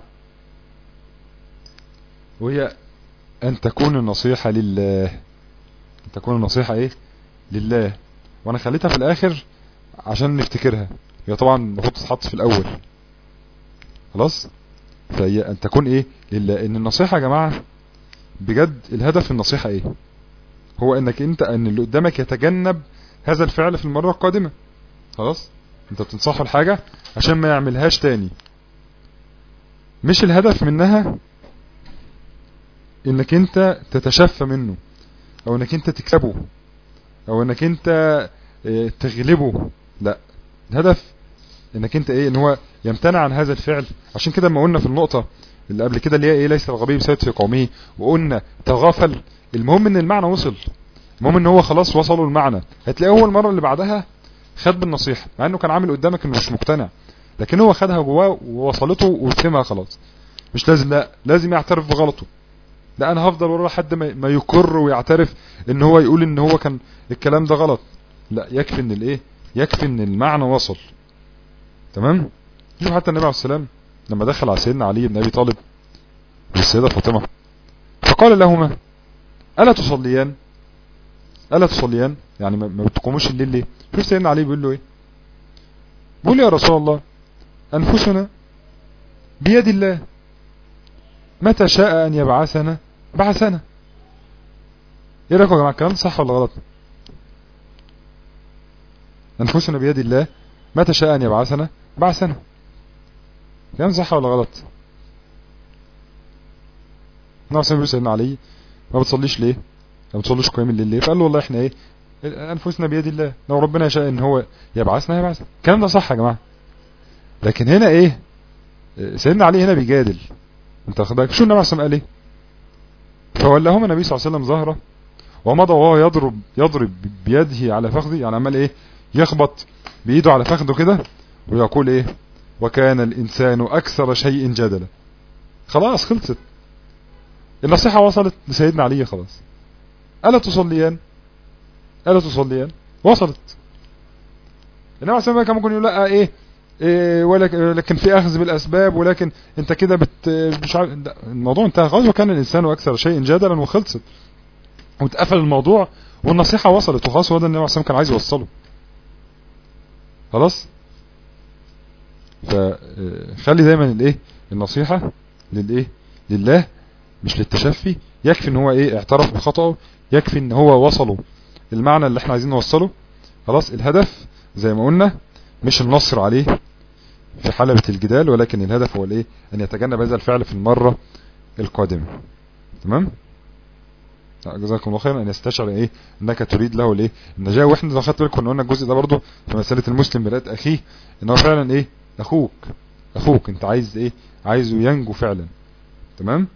وهي ان تكون النصيحة لله ان تكون النصيحة ايه لله وانا خليتها في الاخر عشان نفتكرها هي طبعا المفروض تتحط في الاول خلاص فهي ان تكون ايه لله ان النصيحة يا جماعة بجد الهدف النصيحة ايه هو انك انت ان اللي قدامك يتجنب هذا الفعل في المرة القادمة خلاص انت بتنصحه الحاجة عشان ما يعملهاش تاني مش الهدف منها انك انت تتشفى منه او انك انت تكسبه او انك انت تغلبه لا الهدف انك انت ايه ان هو يمتنع عن هذا الفعل عشان كده ما قلنا في النقطة اللي قبل كده اللي هي ايه ليس الغبي بسيد في قومه وقلنا تغافل المهم ان المعنى وصل المهم ان هو خلاص وصلوا المعنى هتلاقيه هو المرة اللي بعدها خد بالنصيحة مع انه كان عامل قدامك انه مش مقتنع لكن هو خدها جواه ووصلته وفهمها خلاص مش لازم لا لازم يعترف بغلطه لا انا هفضل ورا لحد ما يقر ويعترف ان هو يقول ان هو كان الكلام ده غلط لا يكفي ان الايه يكفي ان المعنى وصل تمام شوف حتى النبي عليه السلام لما دخل على سيدنا علي بن ابي طالب والسيدة فاطمة فقال لهما الا تصليان الا تصليان يعني ما بتقوموش الليل ليه شوف سيدنا علي بيقول له ايه بيقول يا رسول الله انفسنا بيد الله متى شاء ان يبعثنا بعثنا ايه رايكم يا جماعه الكلام صح ولا غلط انفسنا بيد الله متى شاء ان يبعثنا بعثنا كلام صح ولا غلط نعم سيدنا سيدنا علي ما بتصليش ليه ما بتصليش قيام الليل ليه فقال له والله احنا ايه انفسنا بيد الله لو ربنا يشاء ان هو يبعثنا يبعثنا الكلام ده صح يا جماعه لكن هنا ايه سيدنا علي هنا بيجادل انت واخد بالك شو النبي عليه قال ايه فولاهما النبي صلى الله عليه وسلم ظهره ومضى وهو يضرب يضرب بيده على فخذه يعني عمال ايه يخبط بايده على فخذه كده ويقول ايه وكان الانسان اكثر شيء جدلا خلاص خلصت النصيحة وصلت لسيدنا علي خلاص ألا تصليان ألا تصليان وصلت النبي عليه الصلاة كان ممكن يقول لا ايه, إيه ولكن لكن في اخذ بالاسباب ولكن انت كده بت مش عارف الموضوع انتهى خلاص وكان الانسان اكثر شيء جدلا وخلصت واتقفل الموضوع والنصيحة وصلت وخلاص هو ده النبي عليه الصلاة كان عايز يوصله خلاص فخلي دايما الايه النصيحة للايه لله مش للتشفي يكفي ان هو ايه اعترف بخطأه يكفي ان هو وصله المعنى اللي احنا عايزين نوصله خلاص الهدف زي ما قلنا مش النصر عليه في حلبة الجدال ولكن الهدف هو الايه ان يتجنب هذا الفعل في المرة القادمة تمام جزاكم الله خيرا ان يستشعر ايه انك تريد له الايه النجاة واحنا لو خدت بالكم قلنا الجزء ده برضه في مسألة المسلم برات اخيه ان هو فعلا ايه اخوك اخوك انت عايز ايه عايزه ينجو فعلا تمام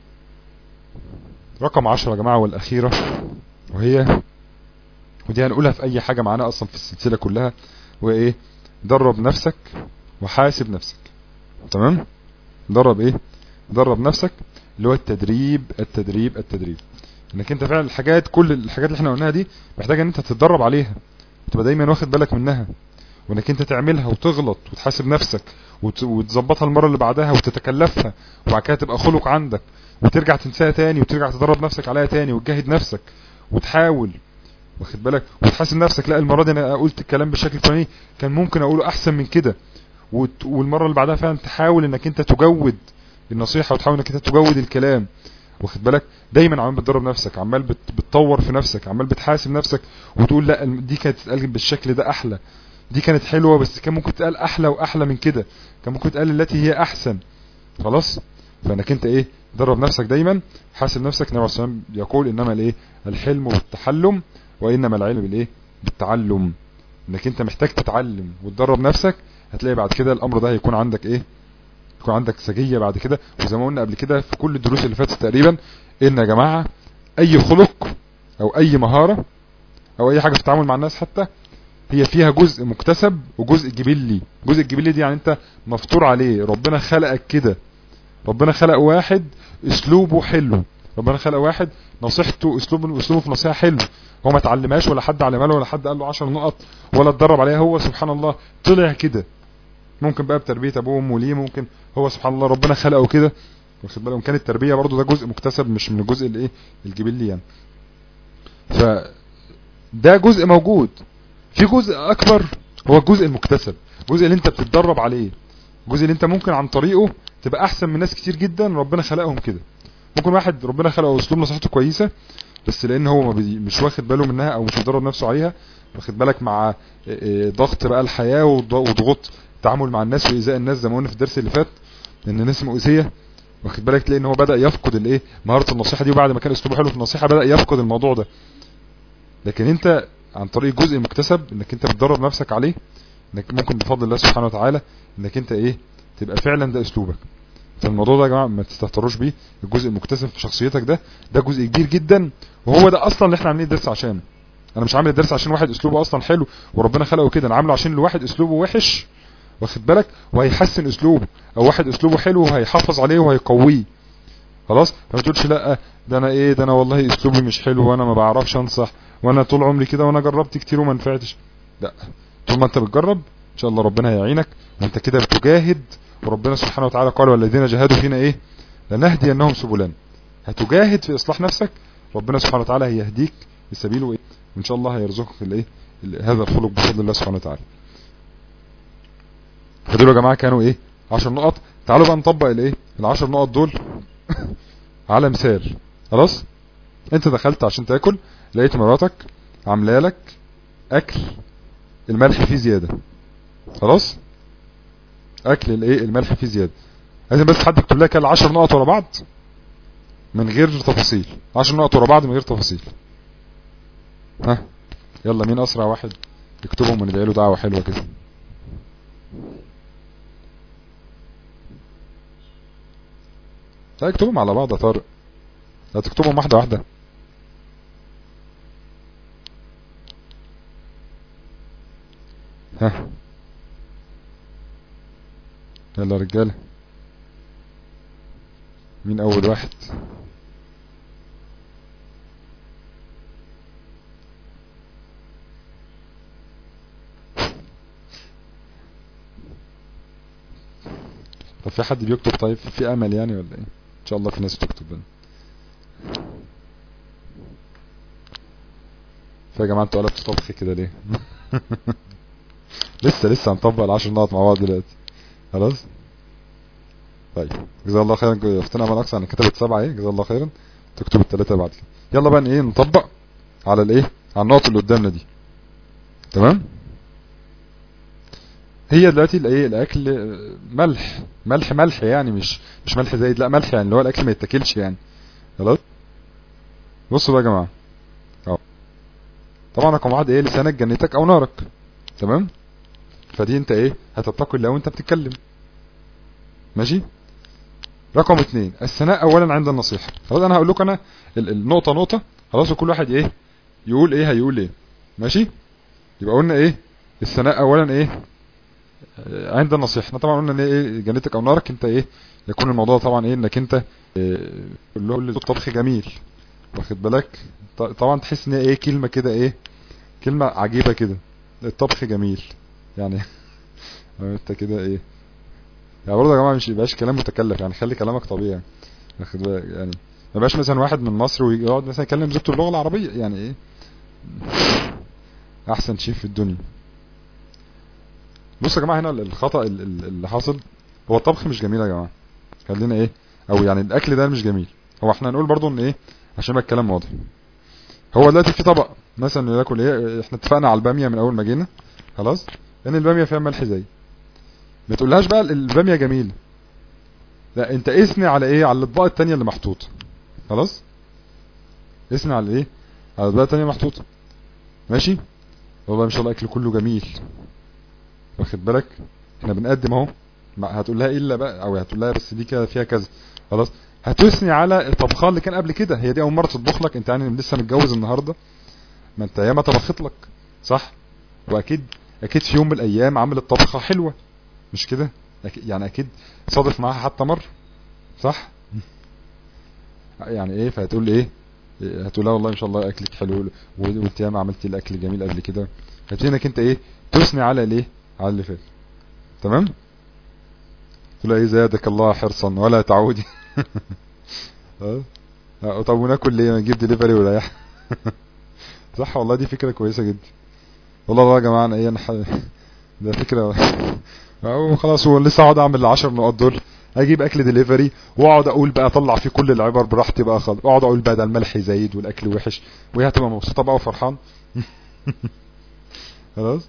رقم عشرة يا جماعة والاخيرة وهي ودي هنقولها في اي حاجة معانا اصلا في السلسلة كلها وايه درب نفسك وحاسب نفسك تمام درب ايه درب نفسك اللي هو التدريب التدريب التدريب انك انت فعلا الحاجات كل الحاجات اللي احنا قلناها دي محتاجه ان انت تتدرب عليها تبقى دايما واخد بالك منها وانك انت تعملها وتغلط وتحاسب نفسك وتظبطها المره اللي بعدها وتتكلفها وبعد كده تبقى خلق عندك وترجع تنساها تاني وترجع تدرب نفسك عليها تاني وتجاهد نفسك وتحاول واخد بالك وتحاسب نفسك لا المره دي انا قلت الكلام بالشكل الفلاني كان ممكن اقوله احسن من كده وت- والمره اللي بعدها فعلا تحاول انك انت تجود النصيحه وتحاول انك انت تجود الكلام واخد بالك دايما عمال بتدرب نفسك عمال بت- بتطور في نفسك عمال بتحاسب نفسك وتقول لا الم- دي كانت تتقال بالشكل ده احلى دي كانت حلوه بس كان ممكن تقال احلى واحلى من كده كان ممكن تقال التي هي احسن خلاص فانك انت ايه درب نفسك دايما حاسب نفسك النبي عليه الصلاه والسلام يقول انما الايه الحلم بالتحلم وانما العلم بالايه بالتعلم انك انت محتاج تتعلم وتدرب نفسك هتلاقي بعد كده الامر ده هيكون عندك ايه يكون عندك سجيه بعد كده وزي ما قلنا قبل كده في كل الدروس اللي فاتت تقريبا ان يا جماعه اي خلق او اي مهاره او اي حاجه في التعامل مع الناس حتى هي فيها جزء مكتسب وجزء جبلي جزء الجبلي دي يعني انت مفطور عليه ربنا خلقك كده ربنا خلق واحد اسلوبه حلو ربنا خلق واحد نصيحته اسلوبه اسلوبه في نصيحه حلو هو ما اتعلمهاش ولا حد علمها له ولا حد قال له 10 نقط ولا اتدرب عليها هو سبحان الله طلع كده ممكن بقى بتربيه ابوه وامه ليه ممكن هو سبحان الله ربنا خلقه كده واخد بالك كان التربيه برضه ده جزء مكتسب مش من الجزء الايه الجبلي يعني ف ده جزء موجود في جزء اكبر هو الجزء المكتسب الجزء اللي انت بتتدرب عليه الجزء اللي انت ممكن عن طريقه تبقى احسن من ناس كتير جدا ربنا خلقهم كده ممكن واحد ربنا خلقه اسلوب نصيحته كويسه بس لان هو ما بي- مش واخد باله منها او مش مدرب نفسه عليها واخد بالك مع اه، اه، ضغط بقى الحياه وض- وضغوط التعامل مع الناس وايذاء الناس زي ما قلنا في الدرس اللي فات ان الناس مؤذيه واخد بالك تلاقي ان هو بدا يفقد الايه مهاره النصيحه دي وبعد ما كان اسلوبه حلو في النصيحه بدا يفقد الموضوع ده لكن انت عن طريق جزء مكتسب انك انت بتدرب نفسك عليه انك ممكن بفضل الله سبحانه وتعالى انك انت ايه تبقى فعلا ده اسلوبك فالموضوع ده يا جماعه ما تستهتروش بيه الجزء المكتسب في شخصيتك ده ده جزء كبير جدا وهو ده اصلا اللي احنا عاملين الدرس عشانه انا مش عامل الدرس عشان واحد اسلوبه اصلا حلو وربنا خلقه كده انا عامله عشان الواحد اسلوبه وحش واخد بالك وهيحسن اسلوبه او واحد اسلوبه حلو وهيحافظ عليه وهيقويه خلاص ما تقولش لا ده انا ايه ده انا والله اسلوبي مش حلو وانا ما بعرفش انصح وانا طول عمري كده وانا جربت كتير وما نفعتش لا طول ما انت بتجرب ان شاء الله ربنا هيعينك وانت كده بتجاهد وربنا سبحانه وتعالى قال والذين جاهدوا فينا ايه لنهدينهم سبلنا هتجاهد في اصلاح نفسك ربنا سبحانه وتعالى هيهديك لسبيله ايه وان شاء الله هيرزقك الايه ال- هذا الخلق بفضل الله سبحانه وتعالى فدول يا جماعه كانوا ايه 10 نقط تعالوا بقى نطبق الايه ال10 نقط دول على مثال خلاص انت دخلت عشان تاكل لقيت مراتك عامله لك اكل الملح فيه زياده خلاص اكل الايه الملح فيه زياده لازم بس حد يكتب لك ال10 نقط ورا بعض من غير تفاصيل 10 نقط ورا بعض من غير تفاصيل ها يلا مين اسرع واحد يكتبهم وندعي له دعوه حلوه كده لا اكتبهم على بعض يا طارق لا تكتبهم واحده واحده ها يلا يا رجاله مين اول واحد طب في حد بيكتب طيب في امل يعني ولا ايه ان شاء الله في ناس بتكتب بنا فيا جماعه انتوا قلبتوا طبخ كده ليه لسه لسه هنطبق العشر نقط مع بعض دلوقتي خلاص طيب جزا الله خيرا اختنا امل اقصى انا كتبت سبعه ايه جزا الله خيرا تكتب الثلاثه بعد كده يلا بقى ايه نطبق على الايه على النقط اللي قدامنا دي تمام هي دلوقتي الايه الاكل ملح ملح ملح يعني مش مش ملح زايد لا ملح يعني اللي هو الاكل ما يتاكلش يعني خلاص بصوا بقى يا جماعه اهو طبعا رقم واحد ايه لسانك جنتك او نارك تمام فدي انت ايه هتتقي الله وانت بتتكلم ماشي رقم اتنين الثناء اولا عند النصيحة خلاص انا هقول لكم انا ال- النقطة نقطة خلاص وكل واحد ايه يقول ايه هيقول ايه ماشي يبقى قلنا ايه الثناء اولا ايه آه، عند النصيحة احنا طبعا قلنا ان ايه جنتك او نارك انت ايه يكون الموضوع طبعا ايه انك انت إيه قول له الطبخ جميل واخد بالك ط- طبعا تحس ان هي ايه كلمة كده ايه كلمة عجيبة كده الطبخ جميل يعني انت كده ايه يعني برضه يا جماعه مش يبقاش كلام متكلف يعني خلي كلامك طبيعي واخد بالك يعني ما بقاش مثلا واحد من مصر ويقعد مثلا يكلم زوجته باللغه العربيه يعني ايه احسن شيء في الدنيا بصوا يا جماعه هنا الخطا ال- ال- اللي حاصل هو الطبخ مش جميل يا جماعه خلينا ايه او يعني الاكل ده مش جميل هو احنا هنقول برضو ان ايه عشان يبقى الكلام واضح هو دلوقتي في طبق مثلا ناكل ايه احنا اتفقنا على الباميه من اول ما جينا خلاص ان الباميه فيها ملح زي ما تقولهاش بقى الباميه جميله لا انت اثني على ايه على الاطباق التانية اللي محطوطه خلاص اثني على ايه على الاطباق التانية محطوطه ماشي والله ما شاء الله الاكل كله جميل واخد بالك احنا بنقدم اهو ما هتقول لها الا بقى او هتقول لها بس دي كده فيها كذا خلاص هتثني على الطبخان اللي كان قبل كده هي دي اول مره تطبخ لك انت يعني لسه متجوز النهارده ما انت ياما طبخت لك صح واكيد اكيد في يوم من الايام عملت طبخه حلوه مش كده أكيد يعني اكيد صادف معاها حتى مره صح يعني ايه فهتقول لي ايه إيه، هتقول لها والله ان شاء الله اكلك حلو و- وانت ياما عملتي الاكل جميل قبل كده هتبتدي انك انت ايه تثني على الايه على اللي فات تمام تقول لها ايه زادك الله حرصا ولا تعودي اه آه، طب وناكل ليه نجيب دليفري ولا صح والله دي فكره كويسه جدا والله والله يا جماعه انا ايه انا ح- ده فكره أو خلاص هو لسه اقعد اعمل العشر نقاط دول اجيب اكل دليفري واقعد اقول بقى اطلع فيه كل العبر براحتي بقى خالص اقعد اقول بقى ده الملح زايد والاكل وحش وهي هتبقى مبسوطه بقى وفرحان خلاص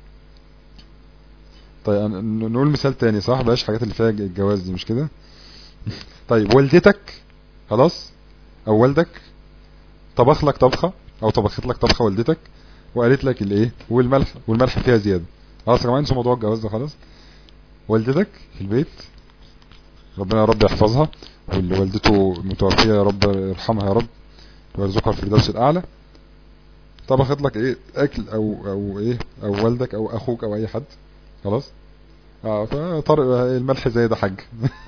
طيب أنا- ن- نقول مثال تاني صح بلاش حاجات اللي فيها الجواز دي مش كده طيب والدتك خلاص او والدك طبخ لك طبخه او طبخت لك طبخه والدتك وقالت لك الايه والملح والملح فيها زياده خلاص يا جماعه انسوا موضوع الجواز ده خلاص والدتك في البيت ربنا يا رب يحفظها واللي والدته متوفيه يا رب يرحمها يا رب ويرزقها الفردوس الاعلى طبخت لك ايه اكل او او ايه او والدك او اخوك او اي حد خلاص اه فطارق الملح زي ده حاج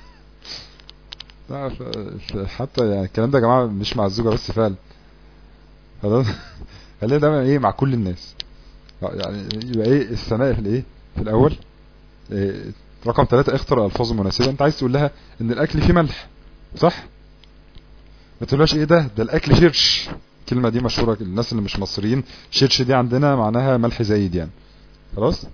لا، ف- ف- حتى يعني الكلام ده يا جماعه مش مع الزوجه بس فعلا خلاص خلينا دايما ايه مع كل الناس آه، يعني يبقى ايه الثناء في الايه في الاول إيه رقم ثلاثة اختر الفاظ مناسبة انت عايز تقول لها ان الاكل فيه ملح صح ما تقولهاش ايه ده ده الاكل شرش الكلمة دي مشهورة الناس اللي مش مصريين شرش دي عندنا معناها ملح زايد يعني خلاص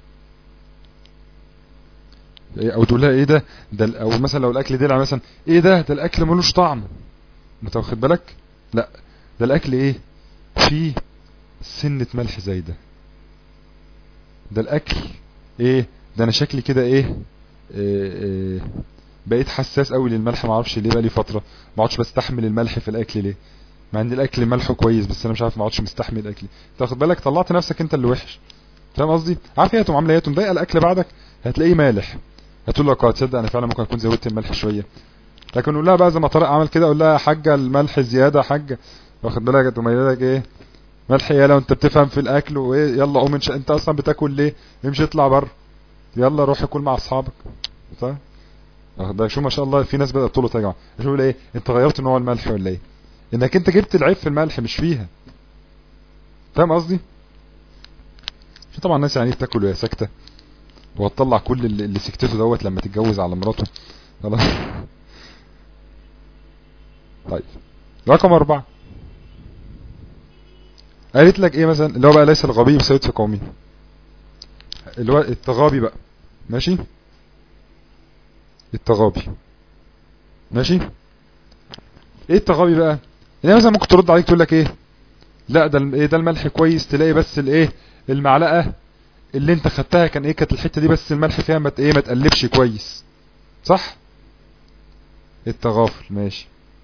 إيه، او تقول لها ايه ده ده ال- او مثلا لو الاكل دلع مثلا ايه ده ده الاكل ملوش طعم انت واخد بالك لا ده الاكل ايه فيه سنة ملح زايدة ده الاكل ايه ده انا شكلي كده ايه, إيه, إيه بقيت حساس قوي للملح ما اعرفش ليه بقى لي فتره ما عادش بستحمل الملح في الاكل ليه مع ان الاكل ملحه كويس بس انا مش عارف ما عادش مستحمل الاكل تاخد بالك طلعت نفسك انت اللي وحش فاهم قصدي عارف ايه هتقوم عامله ايه تقوم ضايقه الاكل بعدك هتلاقيه مالح هتقول لك اه تصدق انا فعلا ممكن اكون زودت الملح شويه لكن قول لها بقى زي ما طارق عمل كده قول لها يا حاجه الملح زياده يا حاجه واخد بالك تقوم قايله لك ايه ملح يا لو انت بتفهم في الاكل وايه يلا قوم انش... انت اصلا بتاكل ليه امشي اطلع بره يلا روح كل مع اصحابك صح واخد بالك شو ما شاء الله في ناس بدات تقول يا جماعه شو ايه انت غيرت نوع الملح ولا ايه انك انت جبت العيب في الملح مش فيها فاهم قصدي في طبعا ناس يعني بتاكل وهي ساكته وهتطلع كل اللي, اللي سكتته دوت لما تتجوز على مراته خلاص طيب رقم أربعة قالت لك ايه مثلا اللي هو بقى ليس الغبي بسيد في قومه اللي هو التغابي بقى ماشي التغابي ماشي ايه التغابي بقى يعني مثلا ممكن ترد عليك تقول لك ايه لا ده الم- ايه ده الملح كويس تلاقي بس الايه المعلقه اللي انت خدتها كان ايه كانت الحته دي بس الملح فيها ما ت- ايه ما تقلبش كويس صح التغافل ماشي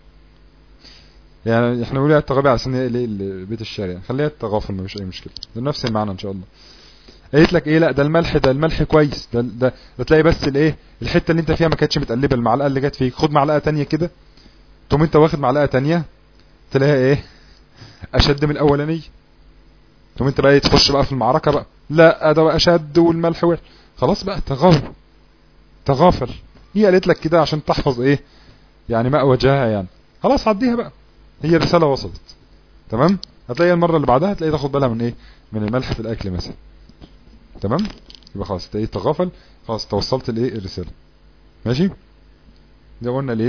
يعني احنا بنقول التغابي عشان ايه ليه ال- بيت الشارع خليها التغافل مفيش اي مشكله ده نفس المعنى ان شاء الله قالت لك ايه لا ده الملح ده الملح كويس ده ده, ده تلاقي بس الايه الحته اللي انت فيها ما كانتش متقلبه المعلقه اللي جت فيك خد معلقه تانية كده تقوم انت واخد معلقه تانية تلاقيها ايه اشد من الاولانيه تقوم انت بقى إيه تخش بقى في المعركه بقى لا ده بقى اشد والملح وحش خلاص بقى تغافل تغافل هي قالت لك كده عشان تحفظ ايه يعني ماء وجهها يعني خلاص عديها بقى هي الرساله وصلت تمام هتلاقي المره اللي بعدها هتلاقي تاخد بالها من ايه من الملح في الاكل مثلا تمام يبقى خلاص انت ايه تغافل خلاص توصلت الايه الرساله ماشي ده قلنا الايه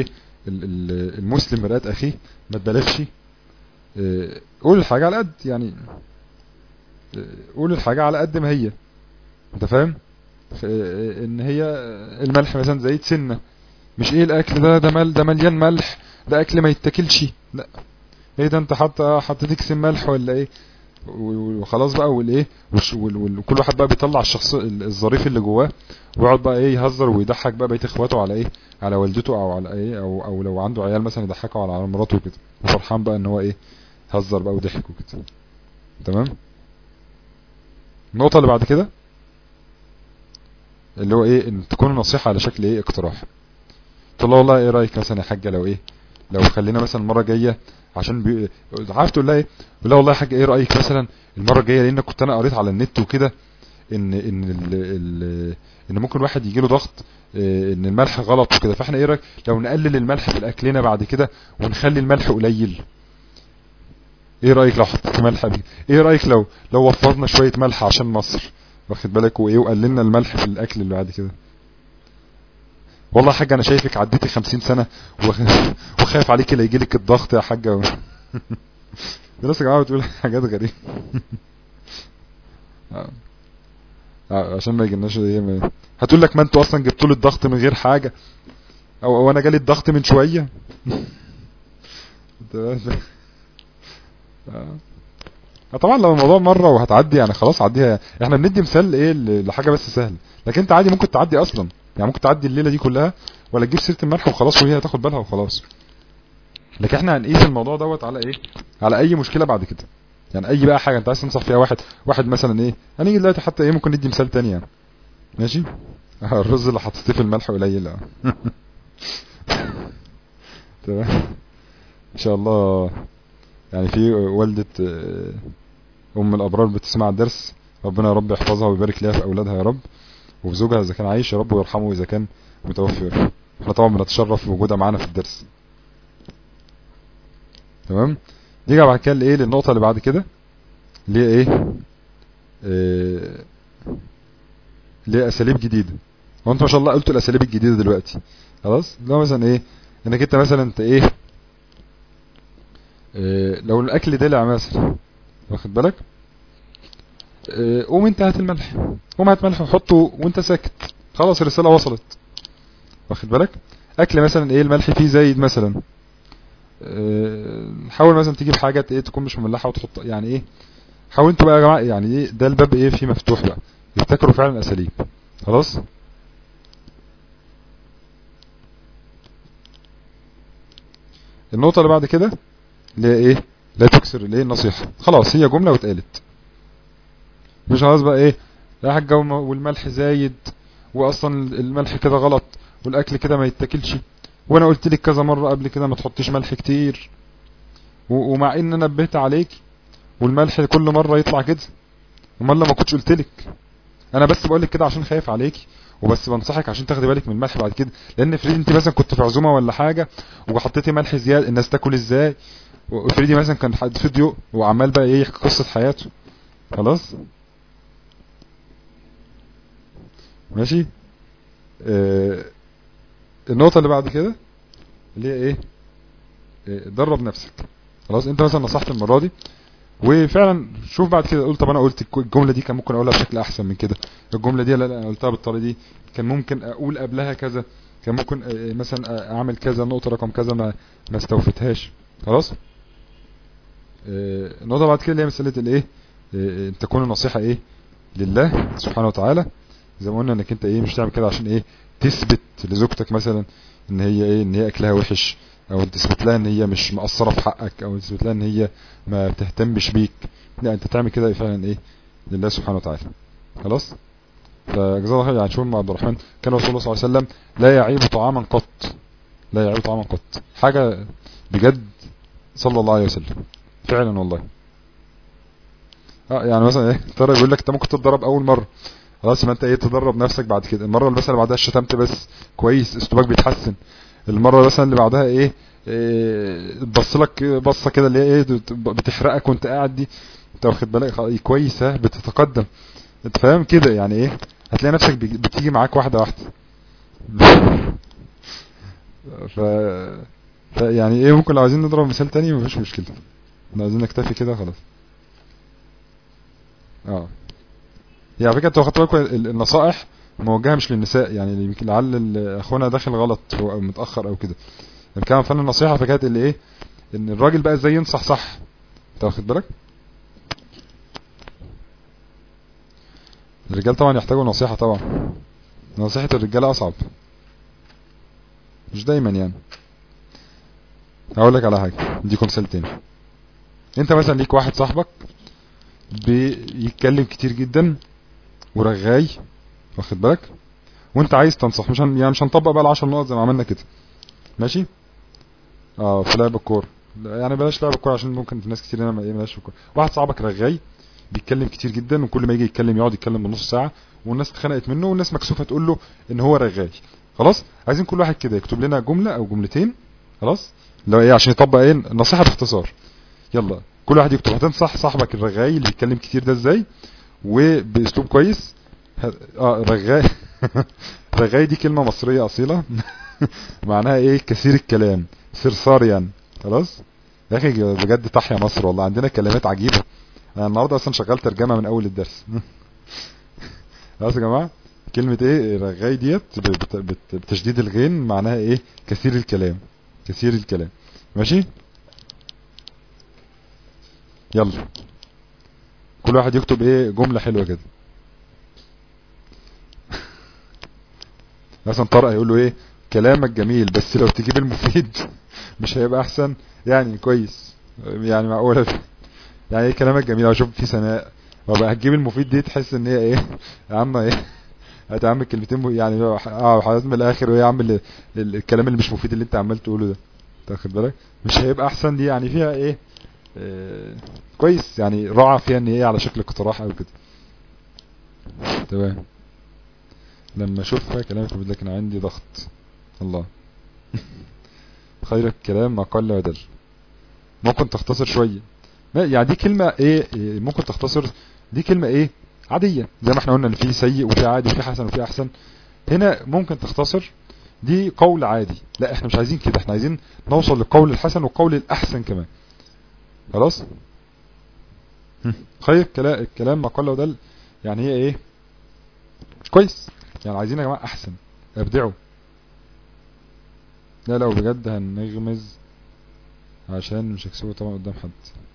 ال- ال- المسلم مرآة اخيه ما تبالغش آه، قول الحاجة على قد يعني آه، قول الحاجة على قد ما هي انت فاهم آه، ان هي الملح مثلا زايد سنة مش ايه الاكل ده ده مل ده مليان ملح ده اكل ما يتاكلش لا ايه ده انت حاطط حطيت كيسين ملح ولا ايه و- وخلاص بقى والايه وش- وال- وال- وكل واحد بقى بيطلع الشخص ال- الظريف اللي جواه ويقعد بقى ايه يهزر ويضحك بقى بقيه اخواته على ايه على والدته او على ايه او او لو عنده عيال مثلا يضحكوا على على مراته وكده وفرحان بقى ان هو ايه هزر بقى وضحك وكده تمام النقطه اللي بعد كده اللي هو ايه ان تكون النصيحه على شكل ايه اقتراح تقول له والله ايه رايك مثلا يا حاجه لو ايه لو خلينا مثلا المره الجايه عشان بي... عارف تقول لها ايه تقول لها والله يا حاجه ايه رايك مثلا المره الجايه لان كنت انا قريت على النت وكده ان ان ال... ال... ان ممكن واحد يجي له ضغط آه، ان الملح غلط وكده فاحنا ايه رايك لو نقلل الملح في الاكلنا بعد كده ونخلي الملح قليل ايه رايك لو حطيت ملح بي؟ ايه رايك لو لو وفرنا شويه ملح عشان مصر واخد بالك وايه وقللنا الملح في الاكل اللي بعد كده والله يا حاجه انا شايفك عديتي 50 سنه وخ... وخايف عليك لا يجيلك الضغط يا حاجه الناس يا جماعه بتقول حاجات غريبه آه. آه، عشان ما يجيلناش ايه ما- هتقول لك ما انتوا اصلا جبتوا لي الضغط من غير حاجه او او انا جالي الضغط من شويه تمام. آه. آه، طبعا لو الموضوع مره وهتعدي يعني خلاص عديها احنا بندي مثال ايه ل- لحاجه بس سهله لكن انت عادي ممكن تعدي اصلا يعني ممكن تعدي الليله دي كلها ولا تجيب سيره الملح وخلاص وهي هتاخد بالها وخلاص لكن احنا هنقيس الموضوع دوت على ايه على اي مشكله بعد كده يعني اي بقى حاجه انت عايز تنصح فيها واحد واحد مثلا ايه هنيجي دلوقتي حتى ايه ممكن ندي مثال تاني يعني ماشي آه، الرز اللي حطيتيه في الملح قليل اه تمام ان شاء الله يعني في والدة آه، ام الابرار بتسمع الدرس ربنا يا رب يحفظها ويبارك لها في اولادها يا رب وفي زوجها اذا كان عايش يا رب ويرحمه اذا كان متوفي يا رب. احنا طبعا بنتشرف بوجودها معانا في الدرس تمام نيجي بعد كده لايه للنقطه اللي بعد كده اللي هي ايه آه، اللي هي اساليب جديده هو انت ما شاء الله قلت الاساليب الجديده دلوقتي خلاص اللي هو مثلا ايه انك انت مثلا انت ايه آه، لو الاكل دلع مثلا واخد بالك آه، قوم انت هات الملح قوم هات ملح وحطه وانت ساكت خلاص الرساله وصلت واخد بالك اكل مثلا ايه الملح فيه زايد مثلا آه، حاول مثلا تجيب حاجه ايه تكون مش مملحه وتحط يعني ايه حاولوا انتوا بقى يا جماعه يعني ايه ده الباب ايه فيه مفتوح بقى يفتكروا فعلا اساليب خلاص النقطه اللي بعد كده اللي هي ايه لا تكسر الايه النصيحه خلاص هي جمله واتقالت مش خلاص بقى ايه يا حاجه وم- والملح زايد واصلا الملح كده غلط والاكل كده ما يتاكلش وانا قلت لك كذا مره قبل كده ما تحطيش ملح كتير و- ومع ان انا نبهت عليك والملح كل مره يطلع كده امال لما كنتش قلت لك انا بس بقول لك كده عشان خايف عليكي وبس بنصحك عشان تاخدي بالك من الملح بعد كده لان افرضي انت مثلا كنت في عزومه ولا حاجه وحطيتي ملح زياده الناس تاكل ازاي وافرضي مثلا كان حد فيديو وعمال بقى ايه يحكي قصه حياته خلاص ماشي آه النقطه اللي بعد كده اللي هي ايه آه، درب نفسك خلاص انت مثلا نصحت المره دي وفعلا شوف بعد كده قول طب انا قلت الك- الجمله دي كان ممكن اقولها بشكل احسن من كده الجمله دي لا لا انا قلتها بالطريقه دي كان ممكن اقول قبلها كذا كان ممكن آه، مثلا آه، اعمل كذا نقطه رقم كذا ما ما استوفتهاش خلاص آه، النقطه بعد كده اللي هي مساله الايه آه، ان تكون النصيحه ايه لله سبحانه وتعالى زي ما قلنا انك انت ايه مش تعمل كده عشان ايه تثبت لزوجتك مثلا ان هي ايه ان هي اكلها وحش او تثبت لها ان هي مش مقصره في حقك او تثبت لها ان هي ما بتهتمش بيك لا انت تعمل كده فعلا ايه لله سبحانه وتعالى خلاص فجزاه الله خير يعني شوف مع عبد الرحمن كان رسول الله صلى الله عليه وسلم لا يعيب طعاما قط لا يعيب طعاما قط حاجه بجد صلى الله عليه وسلم فعلا والله اه يعني مثلا ايه ترى بيقول لك انت ممكن تتدرب اول مره خلاص ما انت ايه تدرب نفسك بعد كده المره اللي مثلا اللي بعدها شتمت بس كويس اسلوبك بيتحسن المره مثلا اللي بعدها ايه, إيه تبص لك بصه كده اللي هي ايه بتحرقك وانت قاعد دي انت واخد بالك خ- كويس ها بتتقدم انت فاهم كده يعني ايه هتلاقي نفسك بيجي- بتيجي معاك واحده واحده ف يعني ايه ممكن لو عايزين نضرب مثال تاني مفيش مشكلة لو عايزين نكتفي كده خلاص اه يعني على فكرة انتوا خدتوا بالكم ال- النصائح موجهة مش للنساء يعني يمكن لعل ال- اخونا داخل غلط هو او متأخر او كده لما كان فن النصيحة فكانت اللي ايه ان الراجل بقى ازاي ينصح صح انت واخد بالك الرجال طبعا يحتاجوا نصيحة طبعا نصيحة الرجالة اصعب مش دايما يعني هقول لك على حاجة اديكم مثال تاني انت مثلا ليك واحد صاحبك بيتكلم كتير جدا ورغاي واخد بالك وانت عايز تنصح مش هن... يعني مش هنطبق بقى العشر نقط زي ما عملنا كده ماشي اه في لعب الكوره لا، يعني بلاش لعب الكوره عشان ممكن في ناس كتير هنا ما ايه بلاش الكوره واحد صاحبك رغاي بيتكلم كتير جدا وكل ما يجي يتكلم يقعد يتكلم بنص ساعه والناس اتخنقت منه والناس مكسوفه تقول له ان هو رغاي خلاص عايزين كل واحد كده يكتب لنا جمله او جملتين خلاص لو ايه عشان يطبق ايه النصيحه باختصار يلا كل واحد يكتب هتنصح صاحبك الرغاي اللي بيتكلم كتير ده ازاي وباسلوب كويس ه- اه رغاي رغاي دي كلمه مصريه اصيله معناها ايه كثير الكلام سرساريا خلاص يا اخي بجد تحيا مصر والله عندنا كلمات عجيبه انا النهارده اصلا شغال ترجمه من اول الدرس خلاص يا جماعه كلمه ايه رغاي ديت ب- بت- بت- بتشديد الغين معناها ايه كثير الكلام كثير الكلام ماشي يلا كل واحد يكتب ايه جمله حلوه كده مثلا طارق هيقول له ايه كلامك جميل بس لو تجيب المفيد مش هيبقى احسن يعني كويس يعني معقوله يعني ايه كلامك جميل اشوف في سناء وبقى هتجيب المفيد دي تحس ان هي ايه يا عم ايه هات يا عم الكلمتين مو- يعني اه حضرتك من الاخر وايه يا عم ال- ال- الكلام اللي مش مفيد اللي انت عمال تقوله ده تاخد بالك مش هيبقى احسن دي يعني فيها ايه آه كويس يعني راعى فيها ان هي على شكل اقتراح او كده تمام لما اشوفها كلامك مفيد لكن عندي ضغط الله خير الكلام ما قل ودل ممكن تختصر شوية ما- يعني دي كلمة ايه إيه، ممكن تختصر دي كلمة ايه عادية زي ما احنا قلنا ان في سيء وفي عادي وفي حسن وفي احسن هنا ممكن تختصر دي قول عادي لا احنا مش عايزين كده احنا عايزين نوصل للقول الحسن والقول الاحسن كمان خلاص هم. خير الكلام الكلام ما قل ودل يعني هي ايه كويس يعني عايزين يا جماعة احسن ابدعوا لا لو بجد هنغمز عشان مش هكسبه طبعا قدام حد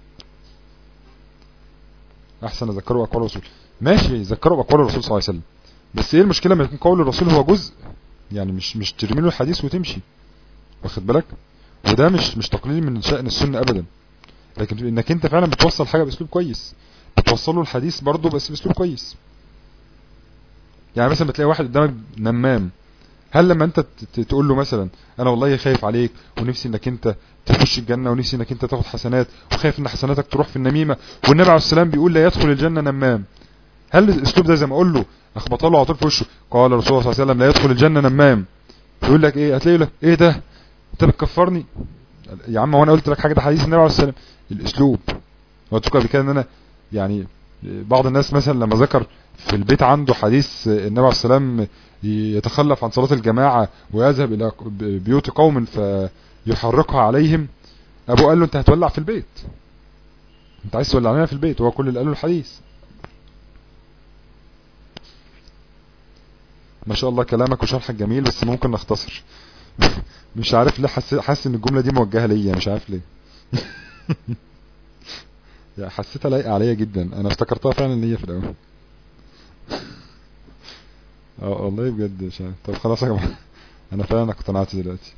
احسن اذكروا اقوال الرسول ماشي ذكروا باقوال الرسول صلى الله عليه وسلم بس ايه المشكله لما يكون قول الرسول هو جزء يعني مش مش ترمي له الحديث وتمشي واخد بالك وده مش مش تقليل من شأن السنه ابدا لكن انك انت فعلا بتوصل حاجه باسلوب كويس بتوصل له الحديث برضه بس باسلوب كويس يعني مثلا بتلاقي واحد قدامك نمام هل لما انت ت- ت- تقول له مثلا انا والله خايف عليك ونفسي انك انت تخش الجنة ونفسي انك انت تاخد حسنات وخايف ان حسناتك تروح في النميمة والنبي عليه السلام بيقول لا يدخل الجنة نمام هل الاسلوب ده زي ما اقول له اخبط له على طول في وشه قال الرسول صلى الله عليه وسلم لا يدخل الجنة نمام يقول لك ايه هتلاقي لك ايه ده انت بتكفرني يا عم وانا قلت لك حاجة ده حديث النبي عليه السلام الاسلوب قلت لكم قبل كده ان انا يعني بعض الناس مثلا لما ذكر في البيت عنده حديث النبي عليه السلام يتخلف عن صلاة الجماعة ويذهب الى بيوت قوم فيحرقها عليهم ابوه قال له انت هتولع في البيت انت عايز تولع لنا في البيت هو كل اللي قاله الحديث ما شاء الله كلامك وشرحك جميل بس ممكن نختصر مش عارف ليه حاسس حاسس ان الجمله دي موجهه ليا مش عارف ليه يعني حسيتها لايقه عليا جدا انا افتكرتها فعلا ليا في الاول اه والله بجد مش عارف طب خلاص يا جماعه انا فعلا اقتنعت دلوقتي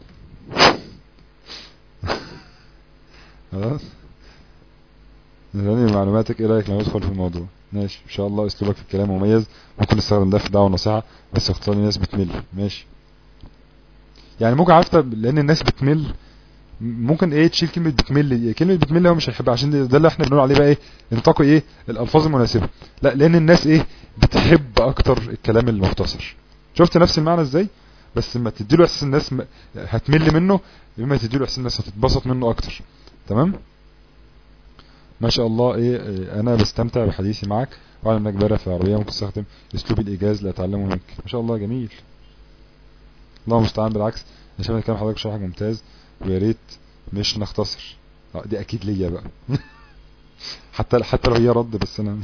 خلاص نراني معلوماتك ايه رايك لما ندخل في الموضوع ماشي ان شاء الله اسلوبك في الكلام مميز ممكن نستخدم ده في دعوه ونصيحه بس اختار الناس بتمل ماشي يعني ممكن عرفت لان الناس بتمل ممكن ايه تشيل كلمه بتمل كلمه بتمل هو مش هيحبها عشان ده اللي احنا بنقول عليه بقى ايه انتقي ايه الالفاظ المناسبه لا لان الناس ايه بتحب اكتر الكلام المختصر شفت نفس المعنى ازاي بس لما تديله احساس الناس م... هتمل منه لما تديله احساس الناس هتتبسط منه اكتر تمام ما شاء الله ايه, إيه انا بستمتع بحديثي معك واعلم انك بارع في العربيه ممكن تستخدم اسلوب الايجاز لاتعلمه منك ما شاء الله جميل الله المستعان بالعكس انا شايف ان كلام حضرتك شرحك ممتاز ويا ريت مش نختصر آه، دي اكيد ليا بقى حتى حتى لو هي رد بس انا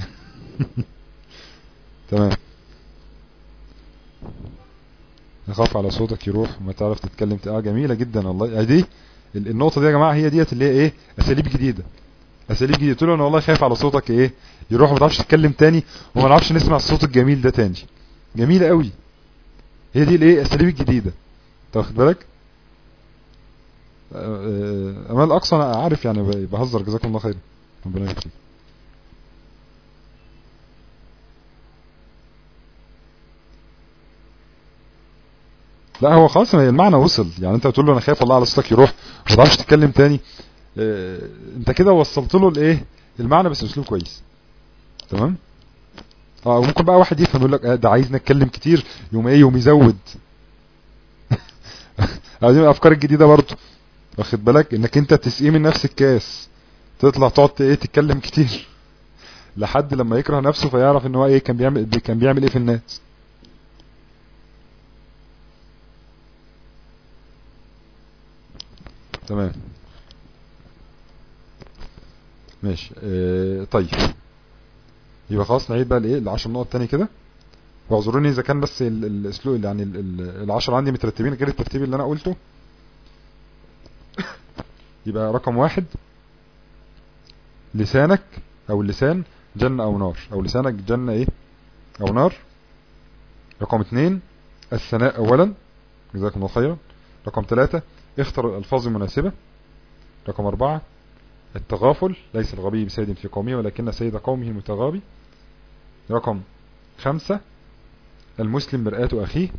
تمام يخاف على صوتك يروح وما تعرف تتكلم ت- اه جميله جدا والله آه دي ال- النقطه دي يا جماعه هي ديت اللي هي ايه اساليب جديده اساليب جديده قلت له انا والله خايف على صوتك ايه يروح وما تعرفش تتكلم تاني وما نعرفش نسمع الصوت الجميل ده تاني جميله قوي هي دي الايه الاساليب الجديده انت واخد بالك آه، آه، امال اقصى انا عارف يعني ب- بهزر جزاكم الله خير ربنا يبارك فيك لا هو خلاص ما هي المعنى وصل يعني انت بتقول له انا خايف الله على صوتك يروح وما تعرفش تتكلم تاني اه انت كده وصلت له الايه المعنى بس باسلوب كويس تمام اه وممكن بقى واحد يفهم يقول لك اه ده عايزنا نتكلم كتير يوم ايه يوم يزود عايزين الافكار الجديده برضه واخد بالك انك انت تسقيه من نفس الكاس تطلع تقعد ايه تتكلم كتير لحد لما يكره نفسه فيعرف ان هو ايه كان بيعمل كان بيعمل ايه في الناس تمام ماشي اه طيب يبقى خلاص نعيد بقى الايه العشر نقط تاني كده واعذروني اذا كان بس ال- الاسلوب يعني ال- ال- العشر عندي مترتبين غير الترتيب اللي انا قلته يبقى رقم واحد لسانك او اللسان جنة او نار او لسانك جنة ايه او نار رقم اتنين الثناء اولا جزاكم الله خيرا رقم ثلاثة اختر الالفاظ المناسبة رقم اربعة التغافل ليس الغبي بسيد في قومه ولكن سيد قومه المتغابي رقم خمسة المسلم مرآة أخيه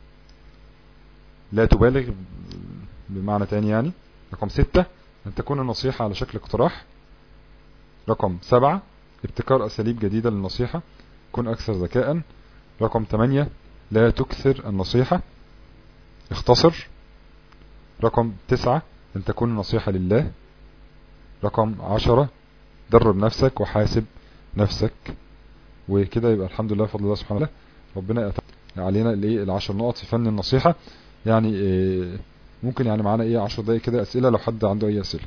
لا تبالغ بمعنى تاني يعني رقم ستة أن تكون النصيحة على شكل اقتراح رقم سبعة ابتكار أساليب جديدة للنصيحة كن أكثر ذكاء رقم ثمانية لا تكثر النصيحة اختصر رقم تسعة أن تكون النصيحة لله رقم عشرة درب نفسك وحاسب نفسك وكده يبقى الحمد لله بفضل الله سبحانه وتعالى ربنا أتى علينا الايه العشر نقط في فن النصيحة يعني إيه ممكن يعني معانا ايه عشر دقايق كده اسئلة لو حد عنده اي اسئلة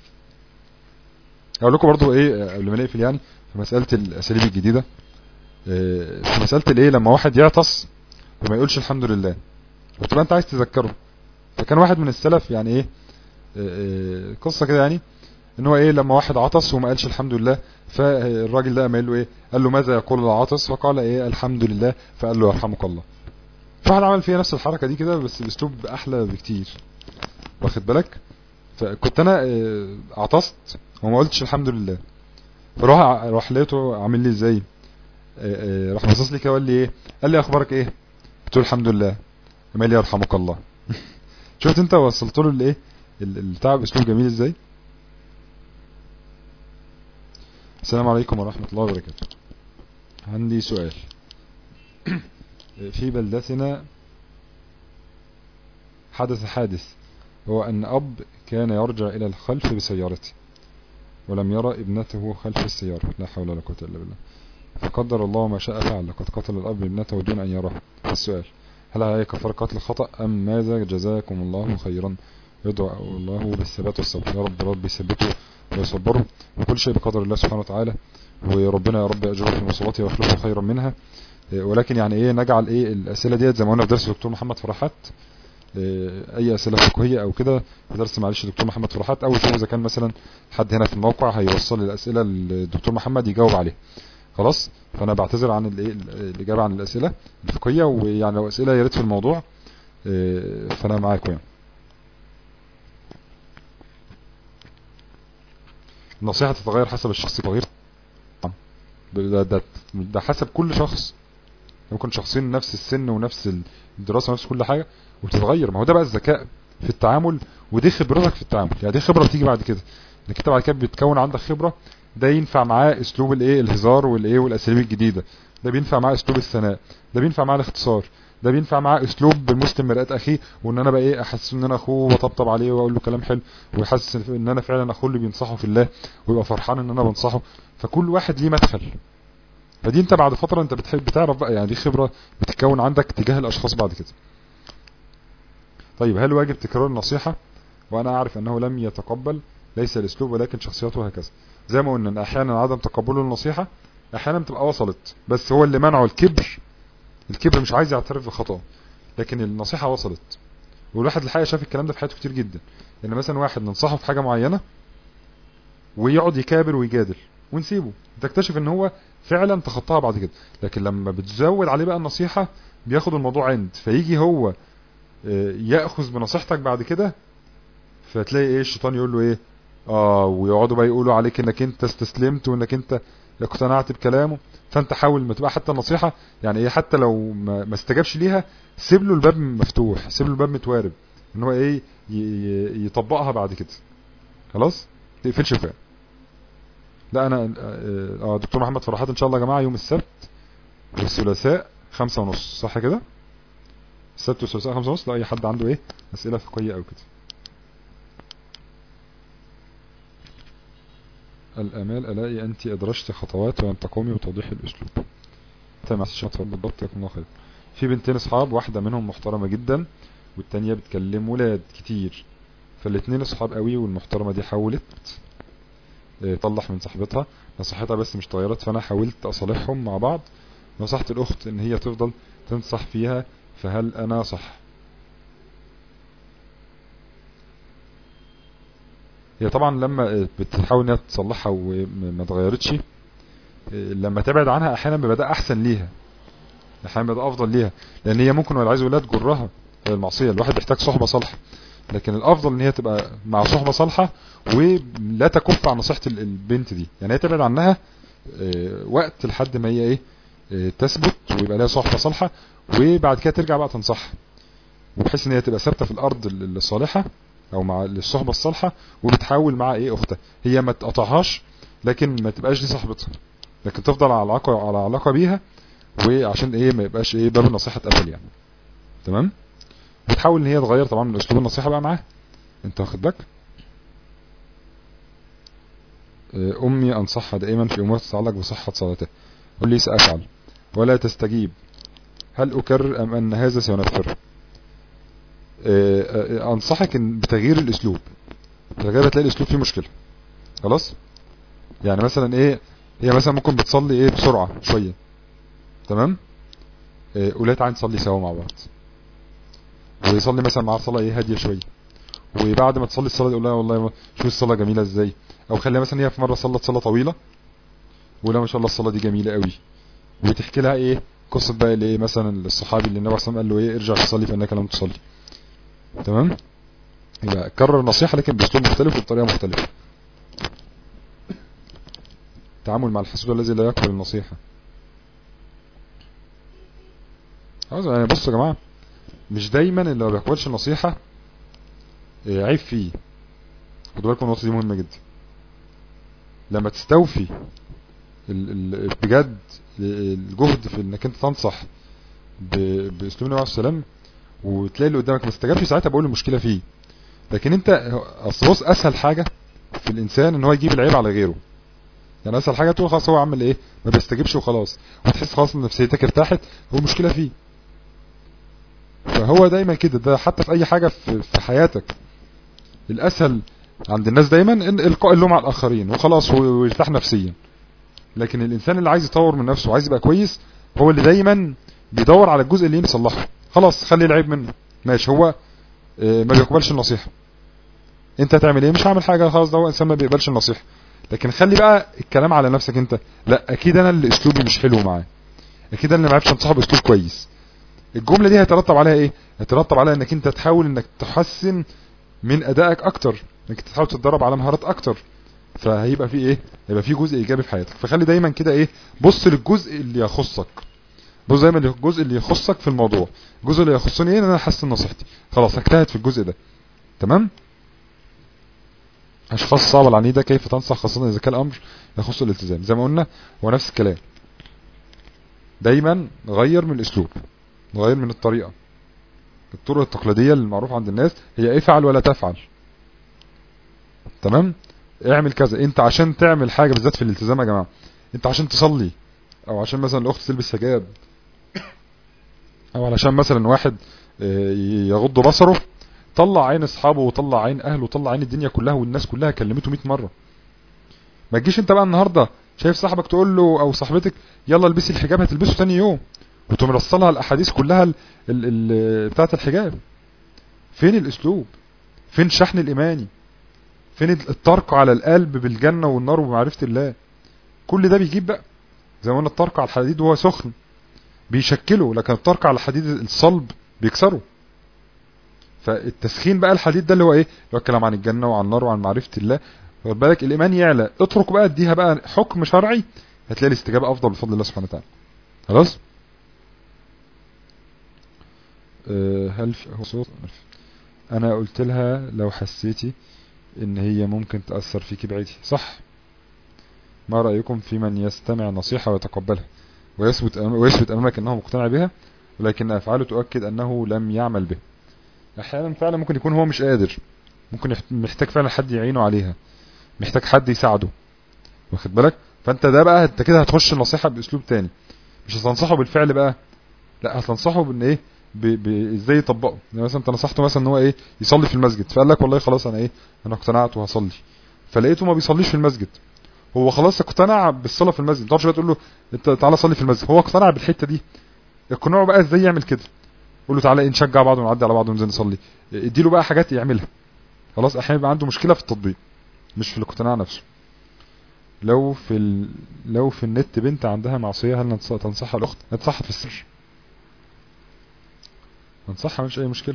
اقول لكم برضو ايه قبل ما نقفل يعني في مسألة الاساليب الجديدة إيه في مسألة الايه لما واحد يعطس وما يقولش الحمد لله وتبقى انت عايز تذكره فكان واحد من السلف يعني ايه, إيه قصة كده يعني ان هو ايه لما واحد عطس وما قالش الحمد لله فالراجل ده قام قال له ايه قال له ماذا يقول العاطس فقال ايه الحمد لله فقال له يرحمك الله فواحد عمل فيها نفس الحركة دي كده بس باسلوب احلى بكتير واخد بالك فكنت انا اه عطست وما قلتش الحمد لله فروح راح لقيته عامل لي ازاي اه اه راح باصص لي كده وقال لي ايه قال لي اخبارك ايه قلت له الحمد لله قال لي يرحمك الله شفت انت وصلت له الايه البتاع باسلوب جميل ازاي السلام عليكم ورحمة الله وبركاته عندي سؤال في بلدتنا حدث حادث هو أن أب كان يرجع إلى الخلف بسيارته ولم يرى ابنته خلف السيارة لا حول ولا قوة إلا بالله فقدر الله ما شاء فعل لقد قتل الأب ابنته دون أن يراه السؤال هل عليه كفر قتل خطأ أم ماذا جزاكم الله خيرا يدعو الله بالثبات والصبر يا رب رب يثبته ويصبره وكل شيء بقدر الله سبحانه وتعالى وربنا يا رب أجره في مصابته ويخلفه خيرا منها ولكن يعني ايه نجعل ايه الاسئله ديت زي ما قلنا في درس الدكتور محمد فرحات اي اسئله فقهيه او كده في درس معلش الدكتور محمد فرحات او شوف اذا كان مثلا حد هنا في الموقع هيوصل الاسئله للدكتور محمد يجاوب عليها خلاص فانا بعتذر عن الايه الاجابه عن الاسئله الفقهيه ويعني لو اسئله يا ريت في الموضوع فانا معاكم يعني النصيحه تتغير حسب الشخص تغير ده, ده, ده حسب كل شخص ممكن شخصين نفس السن ونفس الدراسة ونفس كل حاجة وبتتغير ما هو ده بقى الذكاء في التعامل ودي خبرتك في التعامل يعني دي خبرة بتيجي بعد كده انك انت بعد كده بتكون عندك خبرة ده ينفع معاه اسلوب الايه الهزار والايه والاساليب الجديدة ده بينفع معاه اسلوب الثناء ده بينفع معاه الاختصار ده بينفع معاه اسلوب المسلم مرآة اخيه وان انا بقى ايه احسس ان انا اخوه وطبطب عليه واقول له كلام حلو ويحسس ان انا فعلا اخوه اللي بينصحه في الله ويبقى فرحان ان انا بنصحه فكل واحد ليه مدخل فدي انت بعد فترة انت بتحب بتعرف بقى يعني دي خبرة بتتكون عندك تجاه الاشخاص بعد كده طيب هل واجب تكرار النصيحة وانا اعرف انه لم يتقبل ليس الاسلوب ولكن شخصيته هكذا زي ما قلنا ان احيانا عدم تقبله النصيحة احيانا بتبقى وصلت بس هو اللي منعه الكبر الكبر مش عايز يعترف بخطأه لكن النصيحة وصلت والواحد الحقيقة شاف الكلام ده في حياته كتير جدا ان مثلا واحد ننصحه في حاجة معينة ويقعد يكابر ويجادل ونسيبه تكتشف ان هو فعلا تخطاها بعد كده لكن لما بتزود عليه بقى النصيحة بياخد الموضوع عند فيجي هو يأخذ بنصيحتك بعد كده فتلاقي ايه الشيطان يقول له ايه اه ويقعدوا بقى يقولوا عليك انك انت استسلمت وانك انت اقتنعت بكلامه فانت حاول ما تبقى حتى النصيحة يعني ايه حتى لو ما, ما استجابش ليها سيب له الباب مفتوح سيب له الباب متوارب ان هو ايه يطبقها بعد كده خلاص تقفلش فيها لا انا اه دكتور محمد فرحات ان شاء الله يا جماعة يوم السبت والثلاثاء خمسة ونص صح كده السبت والثلاثاء خمسة ونص لا اي حد عنده ايه اسئلة فقهية او كده الامال الاقي انت ادرجت خطوات ولم تقومي بتوضيح الاسلوب تمام شاطر بالضبط يكون الله خير في بنتين اصحاب واحدة منهم محترمة جدا والتانية بتكلم ولاد كتير فالاتنين اصحاب قوي والمحترمة دي حاولت طلح من صاحبتها نصحتها بس مش طيرت فانا حاولت اصالحهم مع بعض نصحت الاخت ان هي تفضل تنصح فيها فهل انا صح هي طبعا لما بتحاول انها تصلحها وما اتغيرتش لما تبعد عنها احيانا بيبقى احسن ليها احيانا بيبقى افضل ليها لان هي ممكن والعياذ بالله تجرها المعصيه الواحد بيحتاج صحبه صالحه لكن الافضل ان هي تبقى مع صحبه صالحه ولا تكف عن نصيحه البنت دي يعني هي تبعد عنها وقت لحد ما هي ايه تثبت ويبقى لها صحبه صالحه وبعد كده ترجع بقى تنصحها وبحيث ان هي تبقى ثابته في الارض الصالحه او مع الصحبه الصالحه وبتحاول مع ايه اختها هي ما تقطعهاش لكن ما تبقاش دي صاحبتها لكن تفضل على علاقه على علاقه بيها وعشان ايه ما يبقاش ايه باب النصيحه اتقفل يعني تمام بتحاول ان هي تغير طبعا من اسلوب النصيحه بقى معاها انت واخد بالك امي انصحها دائما في امور تتعلق بصحه صلاتها قل لي سافعل ولا تستجيب هل اكرر ام ان هذا سينفر انصحك ان بتغيير الاسلوب تغير هتلاقي الاسلوب فيه مشكله خلاص يعني مثلا ايه هي مثلا ممكن بتصلي ايه بسرعه شويه تمام إيه قولها تعالى نصلي سوا مع بعض ويصلي مثلا معاها صلاه ايه هاديه شويه وبعد ما تصلي الصلاه يقول لها والله شوف الصلاه جميله ازاي او خليها مثلا هي في مره صلت صلاه طويله ولا ما شاء الله الصلاه دي جميله قوي وتحكي لها ايه قصه بقى اللي ايه مثلا الصحابي اللي النبي صلى الله عليه وسلم قال له ايه ارجع تصلي فانك لم تصلي تمام يبقى كرر النصيحه لكن باسلوب مختلف وبطريقه مختلفه التعامل مع الحسود الذي لا يقبل النصيحه عاوز يعني بصوا يا جماعه مش دايما اللي ما بيقبلش النصيحه عيب فيه خدوا بالكم النقطه دي مهمه جدا لما تستوفي بجد الجهد في انك انت تنصح باسلوب النبي عليه السلام وتلاقي اللي قدامك ما استجابش ساعتها بقول المشكله فيه لكن انت اصل بص اسهل حاجه في الانسان ان هو يجيب العيب على غيره يعني اسهل حاجه تقول خلاص هو عمل ايه ما بيستجيبش وخلاص وتحس خلاص ان نفسيتك ارتاحت هو المشكله فيه فهو دايما كده ده حتى في اي حاجه في, في حياتك الاسهل عند الناس دايما ان القاء اللوم على الاخرين وخلاص هو يرتاح نفسيا لكن الانسان اللي عايز يطور من نفسه وعايز يبقى كويس هو اللي دايما بيدور على الجزء اللي يصلحه خلاص خلي العيب منه ماشي هو ما بيقبلش النصيحه انت هتعمل ايه مش هعمل حاجه خلاص ده هو انسان ما بيقبلش النصيحه لكن خلي بقى الكلام على نفسك انت لا اكيد انا اللي اسلوبي مش حلو معاه اكيد انا اللي ما عرفتش انصحه باسلوب كويس الجمله دي هيترتب عليها ايه هيترتب عليها انك انت تحاول انك تحسن من ادائك اكتر انك تحاول تتدرب على مهارات اكتر فهيبقى في ايه هيبقى في جزء ايجابي في حياتك فخلي دايما كده ايه بص للجزء اللي يخصك بص دايما للجزء اللي يخصك في الموضوع الجزء اللي يخصني ايه ان انا احسن نصيحتي خلاص اجتهد في الجزء ده تمام اشخاص صعبة العنيدة كيف تنصح خاصة اذا كان الامر يخص الالتزام زي ما قلنا هو نفس الكلام دايما غير من الاسلوب غير من الطريقة الطرق التقليدية المعروفة عند الناس هي افعل ولا تفعل تمام اعمل كذا انت عشان تعمل حاجة بالذات في الالتزام يا جماعة انت عشان تصلي او عشان مثلا الاخت تلبس حجاب او علشان مثلا واحد يغض بصره طلع عين اصحابه وطلع عين اهله وطلع عين الدنيا كلها والناس كلها كلمته 100 مره ما تجيش انت بقى النهارده شايف صاحبك تقول له او صاحبتك يلا البسي الحجاب هتلبسه تاني يوم وتقوم مرسلها الاحاديث كلها ال ال ال بتاعه الحجاب فين الاسلوب فين الشحن الايماني فين الترك على القلب بالجنه والنار ومعرفه الله كل ده بيجيب بقى زي ما قلنا الترك على الحديد وهو سخن بيشكله لكن الترك على الحديد الصلب بيكسره فالتسخين بقى الحديد ده اللي هو ايه اللي هو الكلام عن الجنه وعن النار وعن معرفه الله خد بالك الايمان يعلى اترك بقى اديها بقى حكم شرعي هتلاقي الاستجابه افضل بفضل الله سبحانه وتعالى خلاص أه هل في هو صوت انا قلت لها لو حسيتي ان هي ممكن تاثر فيكي بعيدي صح ما رايكم في من يستمع نصيحه ويتقبلها ويثبت ويثبت امامك انه مقتنع بها ولكن افعاله تؤكد انه لم يعمل به احيانا فعلا ممكن يكون هو مش قادر ممكن محتاج فعلا حد يعينه عليها محتاج حد يساعده واخد بالك فانت ده بقى انت كده هتخش النصيحه باسلوب تاني مش هتنصحه بالفعل بقى لا هتنصحه بان ايه ازاي يطبقه يعني مثلا انت نصحته مثلا ان هو ايه يصلي في المسجد فقال لك والله خلاص انا ايه انا اقتنعت وهصلي فلقيته ما بيصليش في المسجد هو خلاص اقتنع بالصلاه في المسجد ما تقعدش بقى تقول له انت تعالى صلي في المسجد هو اقتنع بالحته دي اقنعه بقى ازاي يعمل كده قول له تعالى نشجع بعض ونعدي على بعض وننزل نصلي اديله بقى حاجات يعملها خلاص احيانا يبقى عنده مشكله في التطبيق مش في الاقتناع نفسه لو في ال... لو في النت بنت عندها معصيه هل تنصحها الاخت ننصحها في السر ننصحها مش اي مشكله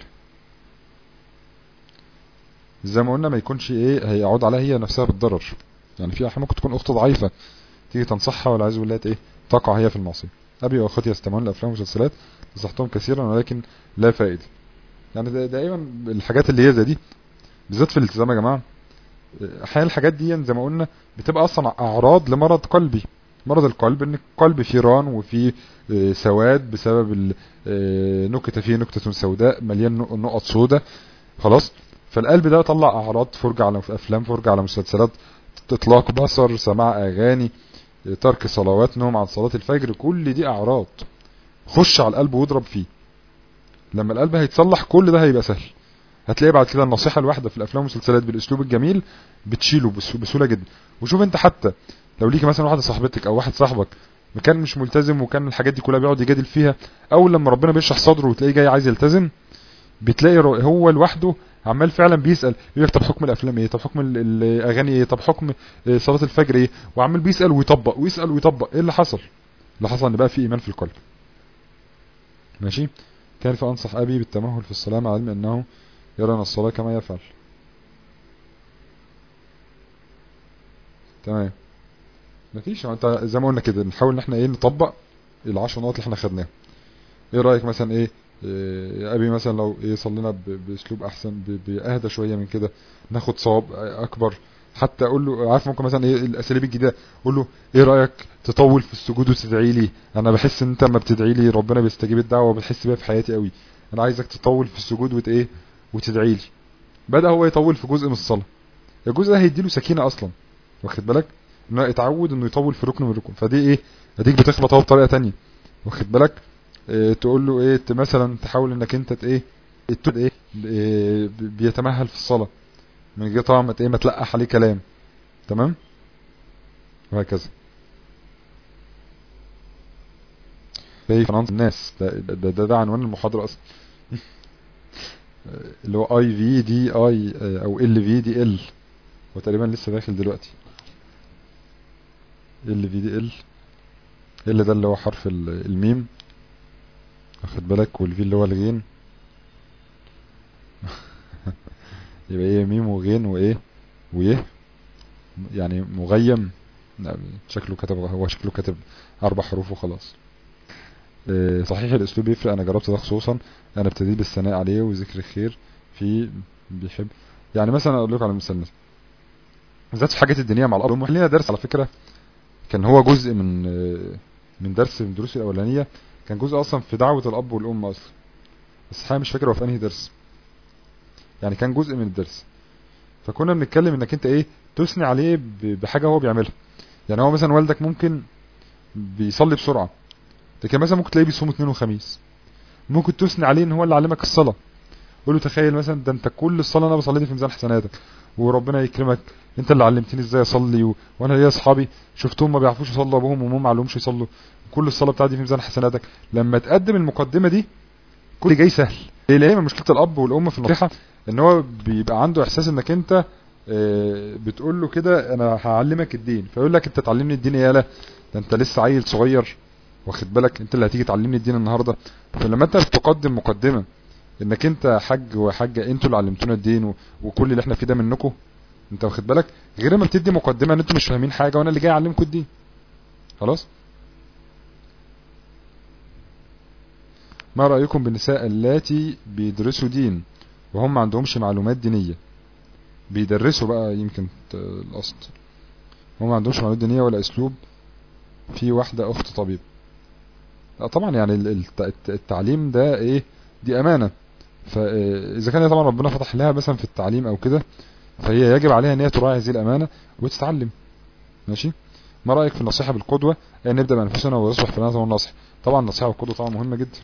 زي ما قلنا ما يكونش ايه هيعود عليها هي نفسها بالضرر يعني في احيانا ممكن تكون اخت ضعيفه تيجي تنصحها والعياذ بالله ايه تقع هي في المعصيه ابي واخوتي يستمعون لافلام ومسلسلات نصحتهم كثيرا ولكن لا فائده يعني دائما الحاجات اللي هي زي دي بالذات في الالتزام يا جماعه احيانا الحاجات دي زي ما قلنا بتبقى اصلا اعراض لمرض قلبي مرض القلب ان القلب فيه ران وفيه سواد بسبب نكته فيه نكته سوداء مليان نقط سوداء خلاص فالقلب ده يطلع اعراض فرجه على افلام فرجه على مسلسلات اطلاق بصر سماع اغاني ترك صلوات نوم عن صلاه الفجر كل دي اعراض خش على القلب واضرب فيه لما القلب هيتصلح كل ده هيبقى سهل هتلاقي بعد كده النصيحه الواحده في الافلام والمسلسلات بالاسلوب الجميل بتشيله بسهوله جدا وشوف انت حتى لو ليك مثلا واحده صاحبتك او واحد صاحبك كان مش ملتزم وكان الحاجات دي كلها بيقعد يجادل فيها اول لما ربنا بيشرح صدره وتلاقيه جاي عايز يلتزم بتلاقي هو لوحده عمال فعلا بيسال يقول لك طب حكم الافلام ايه طب حكم الاغاني ايه طب حكم صلاه الفجر ايه وعمال بيسال ويطبق ويسال ويطبق ايه اللي حصل اللي حصل ان بقى في ايمان في القلب ماشي كيف انصح ابي بالتمهل في الصلاه مع علم انه يرى الصلاه كما يفعل تمام مفيش انت زي ما قلنا كده نحاول ان احنا ايه نطبق العشر نقط اللي احنا خدناها ايه رايك مثلا ايه يا ابي مثلا لو ايه صلينا باسلوب احسن باهدى شويه من كده ناخد صواب اكبر حتى اقول له عارف ممكن مثلا ايه الاساليب الجديده اقول له ايه رايك تطول في السجود وتدعي لي انا بحس ان انت لما بتدعي لي ربنا بيستجيب الدعوه وبتحس بيها في حياتي قوي انا عايزك تطول في السجود وت ايه وتدعي لي بدا هو يطول في جزء من الصلاه الجزء ده هيديله سكينه اصلا واخد بالك انه يتعود انه يطول في ركن من الركن فدي ايه اديك بتخبط اهو بطريقه تانية واخد بالك إيه تقول له ايه مثلا تحاول انك انت ايه ايه, إيه بيتمهل في الصلاه من غير طبعا ما ايه ما تلقح عليه كلام تمام وهكذا كيف ننصح الناس ده ده, ده, ده عنوان المحاضره اصلا اللي هو اي في دي اي او ال في دي ال هو تقريبا لسه داخل دلوقتي ال في دي ال ال ده اللي هو حرف الميم واخد بالك والفي اللي هو الغين يبقى ايه ميم وغين وايه ويه يعني مغيم شكله كتب هو شكله كاتب اربع حروف وخلاص إيه صحيح الاسلوب يفرق انا جربت ده خصوصا انا ابتديت بالثناء عليه وذكر الخير في بيحب يعني مثلا اقول لكم على مثال مثلا بالذات في حاجات الدنيا مع الاب والام لنا درس على فكره كان هو جزء من من درس من دروسي الاولانيه كان جزء اصلا في دعوه الاب والام اصلا بس حقيقة مش فاكر هو في انهي درس يعني كان جزء من الدرس فكنا بنتكلم انك انت ايه تثني عليه بحاجه هو بيعملها يعني هو مثلا والدك ممكن بيصلي بسرعه لكن مثلا ممكن تلاقيه بيصوم اثنين وخميس ممكن تثني عليه ان هو اللي علمك الصلاه قول له تخيل مثلا ده انت كل الصلاه انا بصلي دي في ميزان حسناتك وربنا يكرمك انت اللي علمتني ازاي اصلي و... وانا ليا اصحابي شفتهم ما بيعرفوش يصلوا ابوهم وامهم ما علمهمش يصلوا كل الصلاه بتاعتي في ميزان حسناتك لما تقدم المقدمه دي كل جاي سهل ليه لان مشكله الاب والام في النصيحه ان هو بيبقى عنده احساس انك انت آه، بتقول له كده انا هعلمك الدين فيقول لك انت تعلمني الدين يالا ده انت لسه عيل صغير واخد بالك انت اللي هتيجي تعلمني الدين النهارده فلما انت بتقدم مقدمه انك انت حاج وحاجه انتوا اللي علمتونا الدين و- وكل اللي احنا فيه ده منكم انت واخد بالك غير ما بتدي مقدمه ان انتوا مش فاهمين حاجه وانا اللي جاي اعلمكم الدين خلاص ما رايكم بالنساء اللاتي بيدرسوا دين وهم ما عندهمش معلومات دينيه بيدرسوا بقى يمكن ت- الاصل هم ما عندهمش معلومات دينيه ولا اسلوب في واحده اخت طبيب لا طبعا يعني ال- الت- الت- التعليم ده ايه دي امانه فاذا كان طبعا ربنا فتح لها مثلا في التعليم او كده فهي يجب عليها ان هي تراعي هذه الامانه وتتعلم ماشي ما رايك في النصيحه بالقدوه ان نبدا بانفسنا ويصبح فينا والنصح طبعا النصيحه والقدوه طبعا مهمه جدا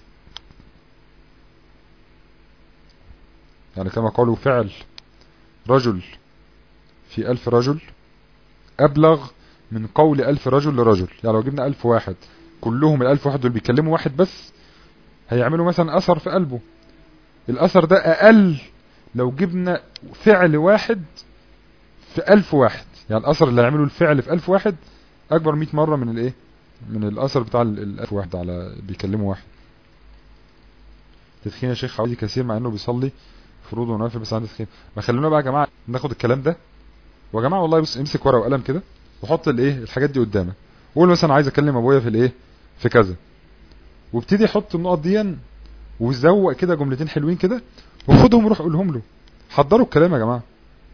يعني كما قالوا فعل رجل في ألف رجل أبلغ من قول ألف رجل لرجل يعني لو جبنا ألف واحد كلهم الألف واحد دول بيكلموا واحد بس هيعملوا مثلا أثر في قلبه الأثر ده أقل لو جبنا فعل واحد في ألف واحد يعني الأثر اللي هيعمله الفعل في ألف واحد أكبر مئة مرة من الإيه من الأثر بتاع ال- الألف واحد على بيكلموا واحد تدخين يا شيخ حوالي كثير مع انه بيصلي فروض ونوافل بس عنده تدخين ما خلونا بقى يا جماعه ناخد الكلام ده ويا جماعه والله بص امسك ورقه وقلم كده وحط الايه الحاجات دي قدامك وقول مثلا عايز اكلم ابويا في الايه في كذا وابتدي حط النقط دي وزوق كده جملتين حلوين كده وخدهم وروح قولهم له حضروا الكلام يا جماعه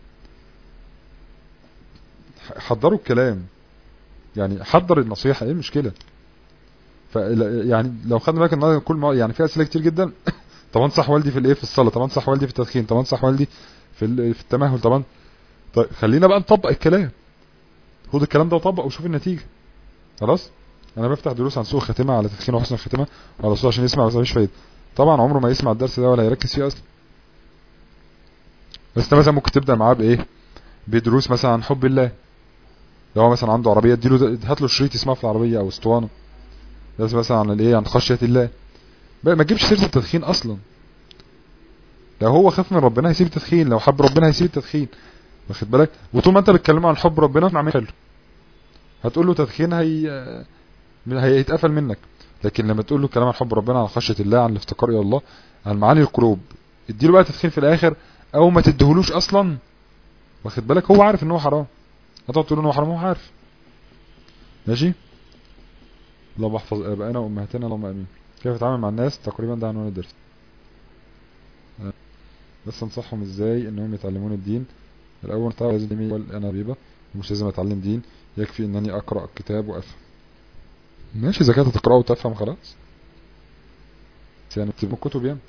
ح- حضروا الكلام يعني حضر النصيحه ايه المشكله ف يعني لو خدنا بالك النهارده كل ما يعني في اسئله كتير جدا طب انصح والدي في الايه في الصلاه طب انصح والدي في التدخين طب انصح والدي في ال- في التمهل طبعا طيب خلينا بقى نطبق الكلام خد الكلام ده وطبق وشوف النتيجه خلاص انا بفتح دروس عن سوء الخاتمه على تدخين وحسن الخاتمه على صوت عشان يسمع بس مفيش فايده طبعا عمره ما يسمع الدرس ده ولا هيركز فيه اصلا بس انت مثلا ممكن تبدا معاه بايه بدروس مثلا عن حب الله لو هو مثلا عنده عربيه اديله ده- هات له شريط يسمعه في العربيه او اسطوانه درس مثلا عن الايه عن خشيه الله بقى ما تجيبش سيره التدخين اصلا لو هو خاف من ربنا هيسيب التدخين لو حب ربنا هيسيب التدخين واخد بالك وطول ما انت بتكلمه عن حب ربنا مع حلو هتقول له تدخين هي هيتقفل منك لكن لما تقول له كلام عن حب ربنا عن خشيه الله عن الافتقار الى الله عن معاني القلوب اديله بقى تدخين في الاخر او ما تديهولوش اصلا واخد بالك هو عارف ان هو حرام هتقعد تقول له ان هو حرام هو عارف ماشي اللهم احفظ ابائنا وامهاتنا اللهم امين كيف اتعامل مع الناس تقريبا ده عنوان الدرس آه. بس انصحهم ازاي انهم يتعلمون الدين الاول طبعا لازم يقول انا بيبه ومش لازم اتعلم دين يكفي انني اقرا الكتاب وافهم ماشي اذا كنت تقراه وتفهم خلاص بس يعني تكتب كتب يعني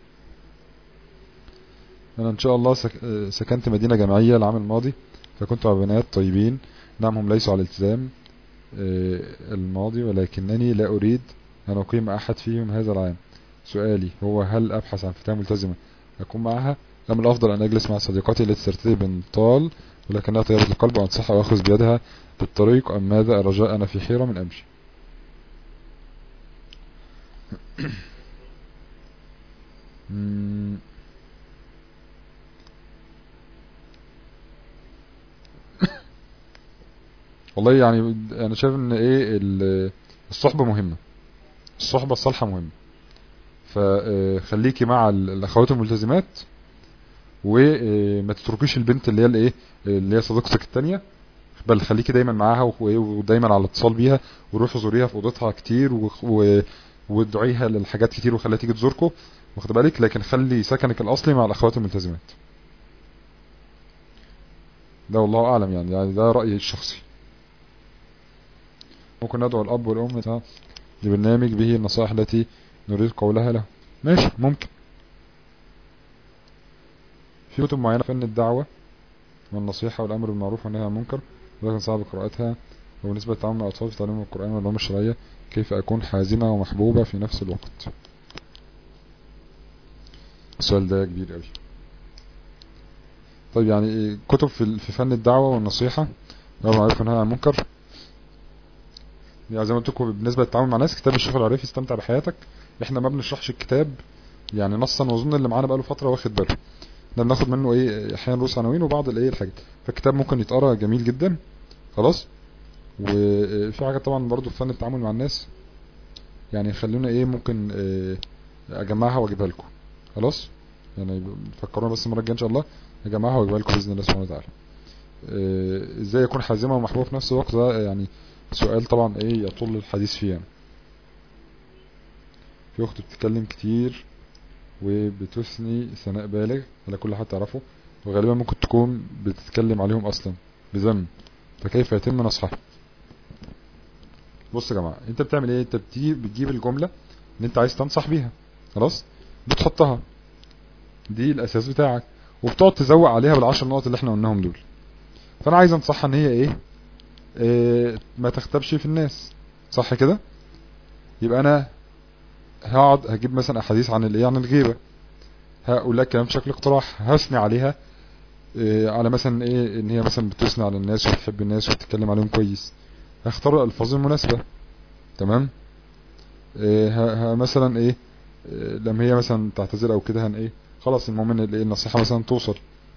انا ان شاء الله سك... آه، سكنت مدينه جامعيه العام الماضي فكنت مع بنات طيبين نعم هم ليسوا على الالتزام آه، الماضي ولكنني لا اريد أن أقيم أحد فيهم هذا العام سؤالي هو هل أبحث عن فتاة ملتزمة أكون معها أم الأفضل أن أجلس مع صديقتي التي ترتدي بنطال ولكنها طيبة القلب وأنصحها وأخذ بيدها بالطريق أم ماذا الرجاء أنا في حيرة من أمشي مم. والله يعني انا شايف ان ايه ال- الصحبة مهمة الصحبة الصالحة مهمة فخليكي مع ال- الاخوات الملتزمات وما تتركيش البنت اللي هي الايه اللي هي صديقتك التانية بل خليكي دايما معاها و- ودايما على اتصال بيها وروحوا زوريها في اوضتها كتير و- و- وادعيها للحاجات كتير وخليها تيجي تزوركم واخد بالك لكن خلي سكنك الاصلي مع الاخوات الملتزمات ده والله اعلم يعني, يعني ده رايي الشخصي ممكن ندعو الاب والام ده لبرنامج به النصائح التي نريد قولها له ماشي ممكن في كتب معينة فن الدعوة والنصيحة والأمر بالمعروف والنهي عن المنكر ولكن صعب قراءتها وبالنسبة للتعامل مع الأطفال في تعليم القرآن والعلوم الشرعية كيف أكون حازمة ومحبوبة في نفس الوقت السؤال ده كبير أوي طيب يعني كتب في في فن الدعوة والنصيحة لو معروف انها عن المنكر يعني زي ما قلت لكم بالنسبة للتعامل مع الناس كتاب الشيخ العريفي استمتع بحياتك احنا ما بنشرحش الكتاب يعني نصا واظن اللي معانا بقاله فترة واخد باله احنا بناخد منه ايه احيانا رؤوس عناوين وبعض الايه الحاجات فالكتاب ممكن يتقرا جميل جدا خلاص وفي حاجات طبعا برضو في فن التعامل مع الناس يعني خلونا ايه ممكن اه اجمعها واجيبها لكم خلاص يعني فكرونا بس المره الجايه ان شاء الله اجمعها واجيبها لكم باذن الله سبحانه وتعالى اه ازاي يكون حازمه ومحبوب في نفس الوقت ده يعني سؤال طبعا ايه يطول الحديث فيه يعني في اخت بتتكلم كتير وبتثني ثناء بالغ على كل حد تعرفه وغالبا ممكن تكون بتتكلم عليهم اصلا بذم فكيف يتم نصحها بص يا جماعه انت بتعمل ايه انت بتجيب بتجيب الجمله اللي انت عايز تنصح بيها خلاص بتحطها دي الاساس بتاعك وبتقعد تزوق عليها بالعشر نقط اللي احنا قلناهم دول فانا عايز انصحها ان هي ايه, إيه ما تختبش في الناس صح كده يبقى انا هقعد هجيب مثلا احاديث عن الايه عن الغيبه هقول لك كلام بشكل اقتراح هثني عليها إيه على مثلا ايه ان هي مثلا بتثني على الناس وبتحب الناس وبتتكلم عليهم كويس هختار الالفاظ المناسبه تمام إيه مثلا ايه, إيه لما هي مثلا تعتذر او كده هن ايه خلاص المهم ان الايه النصيحه مثلا توصل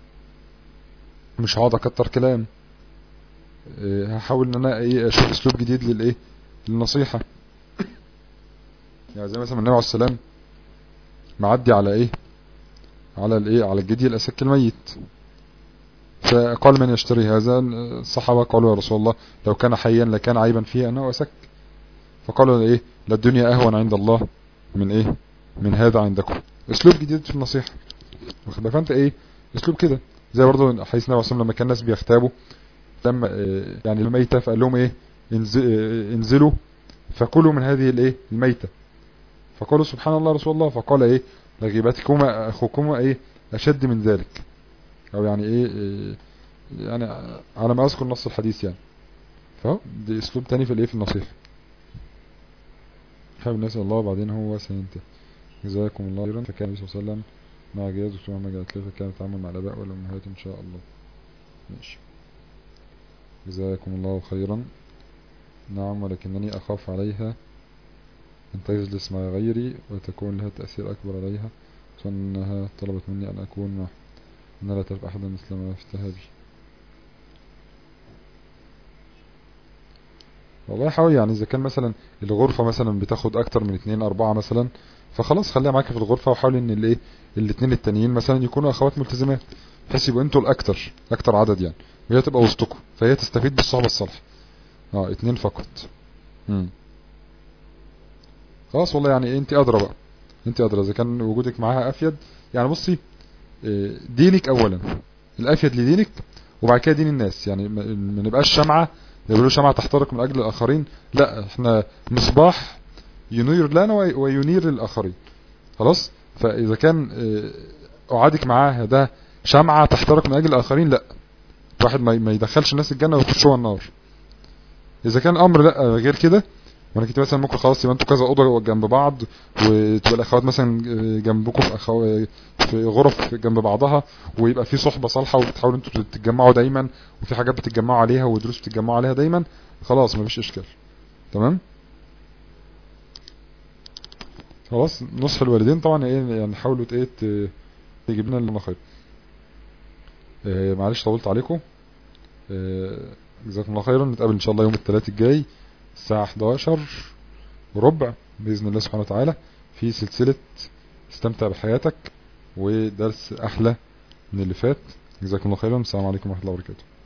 مش هقعد اكتر كلام إيه هحاول ان انا ايه اشوف اسلوب جديد للايه للنصيحه يعني زي مثلا النبي عليه السلام معدي على ايه على الايه على الجدي الاسك الميت فقال من يشتري هذا الصحابة قالوا يا رسول الله لو كان حيا لكان عيبا فيه انه اسك فقالوا ايه لا الدنيا اهون عند الله من ايه من هذا عندكم اسلوب جديد في النصيحة واخد فانت ايه اسلوب كده زي برضه حديث النبي صلى لما كان الناس بيغتابوا لما إيه يعني الميتة فقال لهم ايه انزلوا فكلوا من هذه الايه الميتة فقالوا سبحان الله رسول الله فقال ايه لغيبتكما اخوكما ايه اشد من ذلك او يعني ايه, إيه يعني على ما اذكر نص الحديث يعني فهو دي اسلوب تاني في الايه في النصيحة حابب الناس الله وبعدين هو سينتهي جزاكم الله خيرا فكان النبي صلى الله عليه وسلم مع جهاز دكتور محمد جلال فكان يتعامل مع الاباء والامهات ان شاء الله ماشي جزاكم الله خيرا نعم ولكنني اخاف عليها أن تجلس مع غيري وتكون لها تأثير أكبر عليها أنها طلبت مني أن أكون معه أن لا تعرف أحدا مثل ما عرفتها بي والله حاول يعني إذا كان مثلا الغرفة مثلا بتاخد أكتر من اتنين أربعة مثلا فخلاص خليها معاك في الغرفة وحاول إن الإيه الاتنين التانيين مثلا يكونوا أخوات ملتزمات بحيث يبقوا أنتوا الأكتر أكتر عدد يعني وهي تبقى وسطكم فهي تستفيد بالصحبة الصالحة اه اتنين فقط امم خلاص والله يعني انت ادرى بقى انت ادرى اذا كان وجودك معاها افيد يعني بصي دينك اولا الافيد لدينك وبعد كده دين الناس يعني ما نبقاش شمعة يقولوا شمعة تحترق من اجل الاخرين لا احنا مصباح ينير لنا وينير للاخرين خلاص فاذا كان قعدك معاها ده شمعة تحترق من اجل الاخرين لا واحد ما يدخلش الناس الجنة ويخشوا النار اذا كان امر لا غير كده وانا كنت مثلا ممكن خلاص يبقى انتوا كذا اوضه جنب بعض وتبقى الاخوات مثلا جنبكم في أخو في غرف جنب بعضها ويبقى في صحبه صالحه وبتحاولوا انتوا تتجمعوا دايما وفي حاجات بتتجمعوا عليها ودروس بتتجمعوا عليها دايما خلاص مفيش اشكال تمام خلاص نصح الوالدين طبعا ايه يعني حاولوا ايه تجيب لنا اللي خير اه معلش طولت عليكم اه جزاكم الله خيرا نتقابل ان شاء الله يوم الثلاث الجاي الساعة 11 وربع بإذن الله سبحانه وتعالى في سلسلة استمتع بحياتك ودرس أحلى من اللي فات جزاكم الله خيرا السلام عليكم ورحمة الله وبركاته